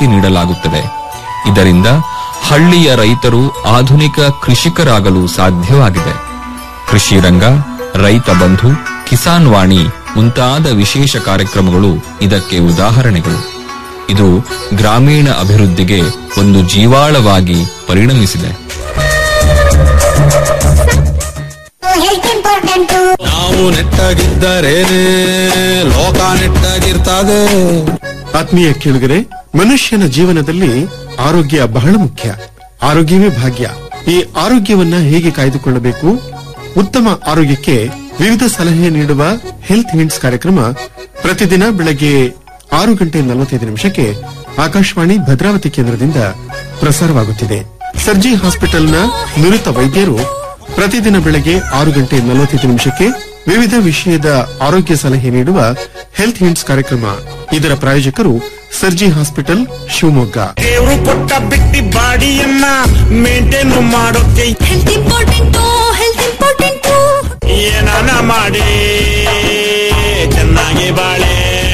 ತರಬೇತಿ ನೀಡಲಾಗುತ್ತದೆ ಇದರಿಂದ ಹಳ್ಳಿಯ ರೈತರು ಆಧುನಿಕ ಕೃಷಿಕರಾಗಲು ಸಾಧ್ಯವಾಗಿದೆ ಕೃಷಿ ರಂಗ ರೈತ ಬಂಧು ಕಿಸಾನ್ ವಾಣಿ ಮುಂತಾದ ವಿಶೇಷ ಕಾರ್ಯಕ್ರಮಗಳು ಇದಕ್ಕೆ ಉದಾಹರಣೆಗಳು ಇದು ಗ್ರಾಮೀಣ ಅಭಿವೃದ್ಧಿಗೆ ಒಂದು ಜೀವಾಳವಾಗಿ ಪರಿಣಮಿಸಿದೆ ಹೆಲ್ತ್ ಇಂಪಾರ್ಟೆಂಟು ನಾವು ನೆಟ್ಟಾಗಿದ್ದರೇನೆ ಲೋಕ ನೆಟ್ಟಾಗಿರ್ತದೆ ಆತ್ಮೀಯ ಕೇಳುಗರೆ ಮನುಷ್ಯನ ಜೀವನದಲ್ಲಿ ಆರೋಗ್ಯ ಬಹಳ ಮುಖ್ಯ ಆರೋಗ್ಯವೇ ಭಾಗ್ಯ ಈ ಆರೋಗ್ಯವನ್ನ ಹೇಗೆ ಕಾಯ್ದುಕೊಳ್ಳಬೇಕು ಉತ್ತಮ ಆರೋಗ್ಯಕ್ಕೆ ವಿವಿಧ ಸಲಹೆ ನೀಡುವ ಹೆಲ್ತ್ ಹಿಂಟ್ಸ್ ಕಾರ್ಯಕ್ರಮ ಪ್ರತಿದಿನ ಬೆಳಗ್ಗೆ ಆರು ಗಂಟೆ ನಲವತ್ತೈದು ನಿಮಿಷಕ್ಕೆ ಆಕಾಶವಾಣಿ ಭದ್ರಾವತಿ ಕೇಂದ್ರದಿಂದ ಪ್ರಸಾರವಾಗುತ್ತಿದೆ ಸರ್ಜಿ ಹಾಸ್ಪಿಟಲ್ನ ನುರಿತ ವೈದ್ಯರು ಪ್ರತಿದಿನ ಬೆಳಗ್ಗೆ ಆರು ಗಂಟೆ ನಲವತ್ತೈದು ನಿಮಿಷಕ್ಕೆ ವಿವಿಧ ವಿಷಯದ ಆರೋಗ್ಯ ಸಲಹೆ ನೀಡುವ ಹೆಲ್ತ್ ಹಿಂಟ್ಸ್ ಕಾರ್ಯಕ್ರಮ ಇದರ ಪ್ರಾಯೋಜಕರು ಸರ್ಜಿ ಹಾಸ್ಪಿಟಲ್ ಶಿವಮೊಗ್ಗ ದೇವ್ರು ಕೊಟ್ಟ ಬಿಟ್ಟಿ ಬಾಡಿಯನ್ನ ಮೇಂಟೈನ್ ಮಾಡೋಕೆ ಹೆಲ್ತ್ ಇಂಪಾರ್ಟೆಂಟು ಹೆಲ್ತ್ ಇಂಪಾರ್ಟೆಂಟು ಏನಾನ ಮಾಡಿ ಚೆನ್ನಾಗಿ ಬಾಳೆ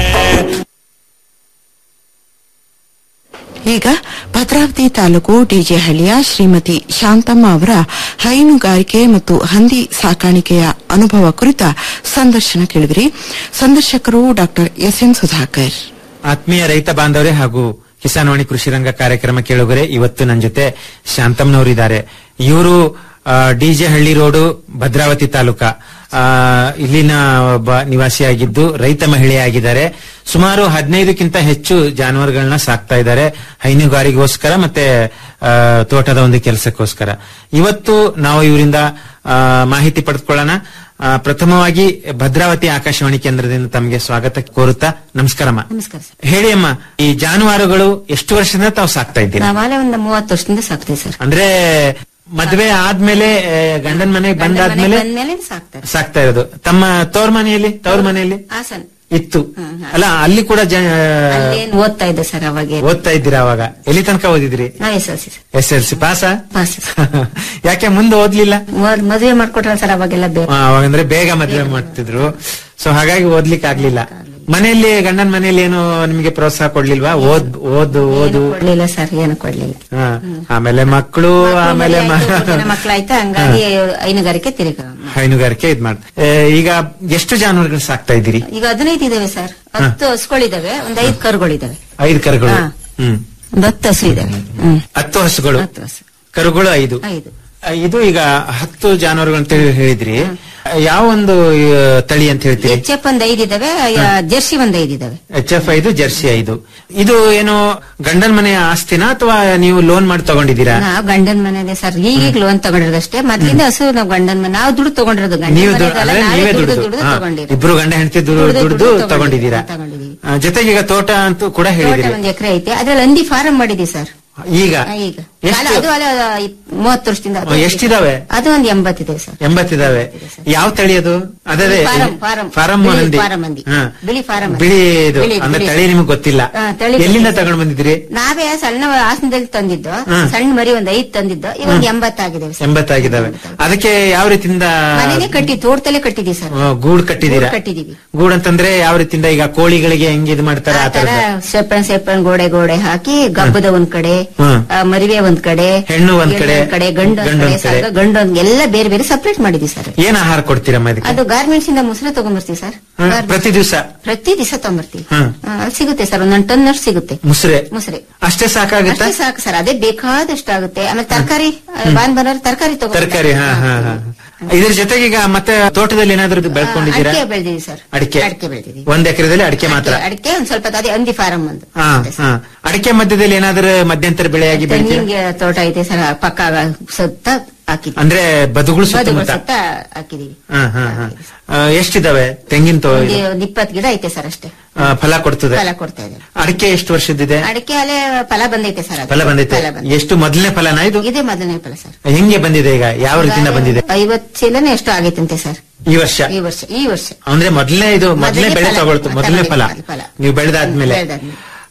ಈಗ ಭದ್ರಾವತಿ ತಾಲೂಕು ಡಿಜೆಹಳ್ಳಿಯ ಶ್ರೀಮತಿ ಶಾಂತಮ್ಮ ಅವರ ಹೈನುಗಾರಿಕೆ ಮತ್ತು ಹಂದಿ ಸಾಕಾಣಿಕೆಯ ಅನುಭವ ಕುರಿತ ಸಂದರ್ಶನ ಕೇಳಿದ್ರಿ ಸಂದರ್ಶಕರು ಡಾಕ್ಟರ್ ಎಸ್ ಎನ್ ಸುಧಾಕರ್ ಆತ್ಮೀಯ ರೈತ ಬಾಂಧವರೇ ಹಾಗೂ ಕಿಸಾನ್ವಾಣಿ ಕೃಷಿ ರಂಗ ಕಾರ್ಯಕ್ರಮ ಕೇಳುಗರೆ ಇವತ್ತು ನನ್ನ ಜೊತೆ ಶಾಂತಮ್ನವರಿದ್ದಾರೆ ಇವರು ಡಿಜೆ ಹಳ್ಳಿ ರೋಡು ಭದ್ರಾವತಿ ತಾಲೂಕ ಆ, ಇಲ್ಲಿನ ಒಬ್ಬ ನಿವಾಸಿಯಾಗಿದ್ದು ರೈತ ಮಹಿಳೆಯಾಗಿದ್ದಾರೆ ಸುಮಾರು ಹದಿನೈದಕ್ಕಿಂತ ಹೆಚ್ಚು ಜಾನುವಾರುಗಳನ್ನ ಸಾಕ್ತಾ ಇದ್ದಾರೆ ಹೈನುಗಾರಿಗೋಸ್ಕರ ಮತ್ತೆ ಆ, ತೋಟದ ಒಂದು ಕೆಲಸಕ್ಕೋಸ್ಕರ ಇವತ್ತು ನಾವು ಇವರಿಂದ ಆ, ಮಾಹಿತಿ ಪಡೆದುಕೊಳ್ಳೋಣ ಆ, ಪ್ರಥಮವಾಗಿ ಭದ್ರಾವತಿ ಆಕಾಶವಾಣಿ ಕೇಂದ್ರದಿಂದ ತಮಗೆ ಸ್ವಾಗತ ಕೋರುತ್ತಾ ನಮಸ್ಕಾರಮ್ಮ ನಮಸ್ಕಾರ ಸರ್ ಹೇಳಿ ಅಮ್ಮ ಈ ಜಾನುವಾರುಗಳು ಎಷ್ಟು ವರ್ಷದಿಂದ ತಾವು ಸಾಕ್ತಾ ಇದ್ದೀರಾ ನಾವಾಲೆ ಒಂದು ಮೂವತ್ತು ವರ್ಷದಿಂದ ಸಾಕ್ತೀವಿ ಸರ್ ಅಂದ್ರೆ ಮದ್ವೆ ಆದ್ಮೇಲೆ ಆ, ಗಂಡನ್ ಮನೆಗೆ ಬಂದಾದ್ಮೇಲೆ ಬಂದ್ಮೇಲೆ ಸಾಕ್ತಾರೆ ಸಾಕ್ತಾ ಇರೋದು ತಮ್ಮ ತವ್ರ ಮನೆಯಲ್ಲಿ ತವ್ರ ಮನೆಯಲ್ಲಿ ಹಾಸನ್ ಇತ್ತು ಹ್ಮ್, ಹಾ. ಅಲ್ಲ ಅಲ್ಲಿ ಕೂಡ ಜ- ಅಲ್ಲೇನ್ ಓದ್ತಾ ಇದ್ದೆ ಸರ್ ಅವಾಗ ಓದ್ತಾ ಇದ್ದೀರಾ ಅವಾಗ ಎಲ್ಲಿ ತನಕ ಓದಿದ್ರಿ ನಾವ್ S L C S L C ಪಾಸ ಪಾಸ್ ಯಾಕೆ ಮುಂದೆ ಓದ್ಲಿಲ್ಲ ಮದುವೆ ಮಾಡ್ಕೊಟ್ರಲ್ಲ ಸರ್ ಅವಾಗೆಲ್ಲ ಬೇರೆ ಆ, ಅವಾಗಂದ್ರೆ ಬೇಗ ಮದ್ವೆ ಮಾಡ್ತಿದ್ರು ಸೊ ಹಾಗಾಗಿ ಓದ್ಲಿಕ್ಕೆ ಆಗ್ಲಿಲ್ಲ ಮನೆಯಲ್ಲಿ ಗಂಡನ ಮನೆಯಲ್ಲಿ ಏನು ನಿಮಗೆ ಪ್ರೋತ್ಸಾಹ ಕೊಡ್ಲಿಲ್ವಾ ಓದ್ ಓದು ಓದು ಕೊಡ್ಲಿಲ್ಲ ಸರ್ ಏನು ಕೊಡ್ಲಿಲ್ಲ ಹಾ. ಆಮೇಲೆ ಮಕ್ಕಳು ಆಮೇಲೆ ಮ- ಮಕ್ಕಳಾಯ್ತಾ ಹಂಗಾಗಿ ಹೈನುಗಾರಿಕೆ ತಿರುಗ ಹೈನುಗಾರಿಕೆ ಇದ್ ಮಾಡ್ ಏ, ಈಗ ಎಷ್ಟು ಜಾನುವಾರುಗಳು ಸಾಕ್ತಾ ಇದ್ದೀರಿ ಈಗ ಹದಿನೈದು ಇದಾವೆ ಸರ್ ಹತ್ತು ಹಸುಗಳಿದಾವೆ ಒಂದ್ ಐದು ಕರುಗಳಿದಾವೆ ಐದು ಕರುಗಳು ಹಾ. ಹ್ಮ್ ಒಂದ್ ಹತ್ತು ಹಸು ಇದಾವೆ ಹ್ಮ್ ಹತ್ತು ಹಸುಗಳು ಹತ್ತು ಹಸು ಕರುಗಳು ಐದು ಐದು ಆ, ಇದು ಈಗ ಹತ್ತು ಜಾನುವಾರುಗಳು ಅಂತ ಹೇಳಿ ಹೇಳಿದ್ರಿ ಯಾವ ಒಂದು ಆ, ತಳಿ ಅಂತ ಹೇಳ್ತೀರಿ ಎಚ್ ಎಫ್ ಒಂದ್ ಐದು ಇದಾವೆ ಜರ್ಸಿ ಒಂದ್ ಐದು ಇದಾವೆ ಎಚ್ ಎಫ್ ಐದು ಜರ್ಸಿ ಐದು ಇದು ಏನು ಗಂಡನ ಮನೆಯ ಆಸ್ತಿನಾ ಅಥವಾ ನೀವು ಲೋನ್ ಮಾಡಿ ತಗೊಂಡಿದ್ದೀರಾ ನಾವ್ ಗಂಡನ್ ಮನೇಲಿ ಸರ್ ಈಗೀಗ ಲೋನ್ ತಗೊಂಡಿರೋದಷ್ಟೇ ಮೊದ್ಲಿಂದ ಹಸು ನಾವ್ ಗಂಡನ್ ಮನೆ ನಾವು ದುಡ್ಡು ತಗೊಂಡಿರೋದು ಗಂಡನ್ ನೀವು ದುಡ್ಡು- ಮನೆದಲ್ಲ, ಅಂದ್ರೆ ನಾವೇ ನೀವೇ ದುಡ್ದು ದುಡ್ದು ದುಡ್ದು ಹಾ. ತಗೊಂಡಿರೋದು. ಇಬ್ರು ಗಂಡ ಹೆಂಡತಿ ದುಡ್ದು ದುಡ್ದು ದುಡ್ದು ದುಡ್ದು ತಗೊಂಡಿದ್ದೀರಾ ತಗೊಂಡಿದ್ದೀವಿ. ಆ, ಜೊತೆಗೆ ಈಗ ತೋಟ ಅಂತೂ ಕೂಡ ತೋಟ ಹೇಳಿದಿರಿ ಒಂದ್ ಎಕರೆ ಐತೆ ಅದ್ರಲ್ಲಿ ಹಂದಿ ಫಾರಂ ಮಾಡಿದೀವಿ ಸರ್ ಈಗ ಆ, ಈಗ ಎಷ್ಟು? ಅಲ್ಲ, ಅದು ಅಲ್ಲ ಇಪ್- ಮೂವತ್ತು ವರ್ಷದಿಂದ ಅದು ಓ, ಎಷ್ಟಿದಾವೆ? ಅದು ಒಂದ್ ಎಂಬತ್ತಿದೆ ಸರ್ ಎಂಬತ್ತಿದಾವೆ ಯಾವ ತಳಿ ಅದು ಅದೇ ಫಾರಂ, ಫಾರಂ. ಫಾರಂ ಬಿಳಿ ಹಂದಿ ಫಾರಂ ಹಂದಿ. ಹಾ. ಬಿಳಿ ಫಾರಂ ಹಂದಿ. ಬಿಳಿ ಇದು ಬಿಳಿ, ಅಂದ್ರೆ ಬಿಳಿ. ತಳಿ ನಿಮ್ಗೆ ಗೊತ್ತಿಲ್ಲ ಹಾ, ತಳಿ ಎಲ್ಲಿಂದ ಗೊತ್ತಿಲ್ಲ. ತಗೊಂಡ್ ಬಂದಿದ್ರಿ ನಾವೇ ಸಣ್ಣ ಹಾಸನದಲ್ಲಿ ತಂದಿದ್ದು ಹ್ಮ್. ಸಣ್ಣ ಮರಿ ಒಂದ್ ಐದ್ ತಂದಿದ್ದು ಈಗ ಒಂದ್ ಎಂಬತ್ತಾಗಿದೆ ಸರ್ ಎಂಬತ್ತಾಗಿದ್ದಾವೆ ಅದಕ್ಕೆ ಯಾವ ರೀತಿಯಿಂದ ಮನೇನೆ ಕಟ್ಟಿ ತೋಟದಲ್ಲೇ ಕಟ್ಟಿದೀವಿ ಸರ್ ಆ, ಗೂಡ್ ಕಟ್ಟಿದ್ದೀರಾ ಗೂಡ್ ಕಟ್ಟಿದೀವಿ. ಗೂಡ್ ಅಂತಂದ್ರೆ ಯಾವ ರೀತಿಯಿಂದ ಈಗ ಕೋಳಿಗಳಿಗೆ ಹೆಂಗ್ ಇದು ಮಾಡ್ತಾರೆ ಆ ಆ ತರ ತರದ ಸೆಪ್ಪನ್ ಸೆಪ್ಪನ್ ಗೋಡೆ ಗೋಡೆ ಹಾಕಿ ಗಬ್ಬದ ಒಂದ್ ಕಡೆ ಹ್ಮ್. ಆ, ಮರಿವೆ ಒಂದ್ ಕಡೆ ಹೆಣ್ಣು ಒಂದ್ ಹೆಣ್ಣು ಕಡೆ, ಕಡೆ ಗಂಡು ಒಂದ್ ಗಂಡು ಕಡೆ ಒಂದ್ ಕಡೆ. ಸರ್ಗ, ಗಂಡು ಒಂದ್ ಎಲ್ಲ ಬೇರೆ ಬೇರೆ ಸಪರೇಟ್ ಮಾಡಿದ್ವಿ ಸರ್ ಏನ್ ಆಹಾರ ಕೊಡ್ತೀರಮ್ಮ ಇದಕ್ಕೆ ಅದು ಗಾರ್ಮೆಂಟ್ಸ್ ಇಂದ ಮೊಸರು ತಗೊಂಡ್ಬರ್ತೀವಿ ಸರ್ ಹಾ, ಪ್ರತಿ ದಿವಸ ಪ್ರತಿ ದಿವಸ ತಗೊಂಡ್ಬರ್ತೀವಿ ಹ್ಮ್. ಆ, ಅಲ್ಲಿ ಸಿಗುತ್ತೆ ಸರ್ ಒಂದೊಂದು ಟನ್ ಅಷ್ಟು ಸಿಗುತ್ತೆ ಮುಸ್ರೆ ಮುಸ್ರೆ ಅಷ್ಟೇ ಸಾಕಾಗುತ್ತಾ ಅಷ್ಟೇ ಸಾಕು ಸರ್ ಅದೇ ಬೇಕಾದಷ್ಟು ಆಗುತ್ತೆ ಆಮೇಲೆ ತರಕಾರಿ ಬಾನ್ ಬರೋರು ತರಕಾರಿ ತಗೋ ತರಕಾರಿ ಹಾ ಹಾ ಹಾ ಇದ್ರ ಜೊತೆಗೆ ಈಗ ಮತ್ತೆ ತೋಟದಲ್ಲಿ ಏನಾದ್ರೂ ಬೆಳ್ಕೊಂಡಿದ್ದೀರಾ ಅಡಿಕೆ ಬೆಳೆದಿವಿ ಸರ್ ಅಡಿಕೆ ಅಡಿಕೆ ಬೆಳೆದಿವಿ ಒಂದ್ ಎಕರೆದಲ್ಲಿ ಅಡಿಕೆ ಮಾತ್ರ ಅಡಿಕೆ ಒಂದ್ ಸ್ವಲ್ಪ ಅದೇ ಹಂದಿ ಫಾರಂ ಒಂದು ಹಾ ಹಾ ಅಡಿಕೆ ಮಧ್ಯದಲ್ಲಿ ಏನಾದ್ರೂ ಮಧ್ಯಂತರ ಬೆಳೆಯಾಗಿ ಬೆಳಿತೀರಾ ತೆಂಗಿನ ತೋಟ ಐತೆ ಸರ್ ಪಕ್ಕ ಸುತ್ತ ಹಾಕಿದ್ವಿ ಅಂದ್ರೆ ಬದುಗಳು ಬದುಗಳು ಸುತ್ತಮುತ್ತ ಸುತ್ತ ಹಾಕಿದೀವಿ ಹಾ ಹಾ ಹಾ ಆ, ಎಷ್ಟಿದಾವೆ ತೆಂಗಿನ ತೋ ಒಂದು ಒಂದ್ ಇಪ್ಪತ್ತು ಗಿಡ ಐತೆ ಸರ್ ಅಷ್ಟೇ ಆ, ಫಲ ಕೊಡ್ತದೆ ಫಲ ಕೊಡ್ತಾ ಇದೆ ಅಡಿಕೆ ಎಷ್ಟು ವರ್ಷದಿದೆ ಅಡಿಕೆ ಅಲ್ಲೇ ಫಲ ಬಂದೈತೆ ಸರ್ ಅದು. ಫಲ ಬಂದೈತೆ ಫಲ ಬಂದೈತೆ. ಎಷ್ಟು ಮೊದಲನೇ ಫಲನಾ ಇದು ಇದೇ ಮೊದಲನೇ ಫಲ ಸರ್ ಹೆಂಗೆ ಬಂದಿದೆ ಈಗ ಯಾವ ರೀತಿಯಿಂದ ಬಂದಿದೆ ಐವತ್ ಚೀಲನೇ ಎಷ್ಟು ಆಗೈತಂತೆ ಸರ್ ಈ ವರ್ಷ ಈ ವರ್ಷ ಈ ವರ್ಷ ಅಂದ್ರೆ ಮೊದಲನೇ ಇದು ಮೊದಲನೇ ಮೊದಲನೇ ಬೆಳೆ ಫಲ. ತಗೊಳ್ತು ಮೊದಲನೇ ಫಲ ಮೊದಲನೇ ಫಲ. ನೀವು ಬೆಳೆದಾದ್ಮೇಲೆ ಬೆಳ್ದಾದ್ಮೇಲೆ.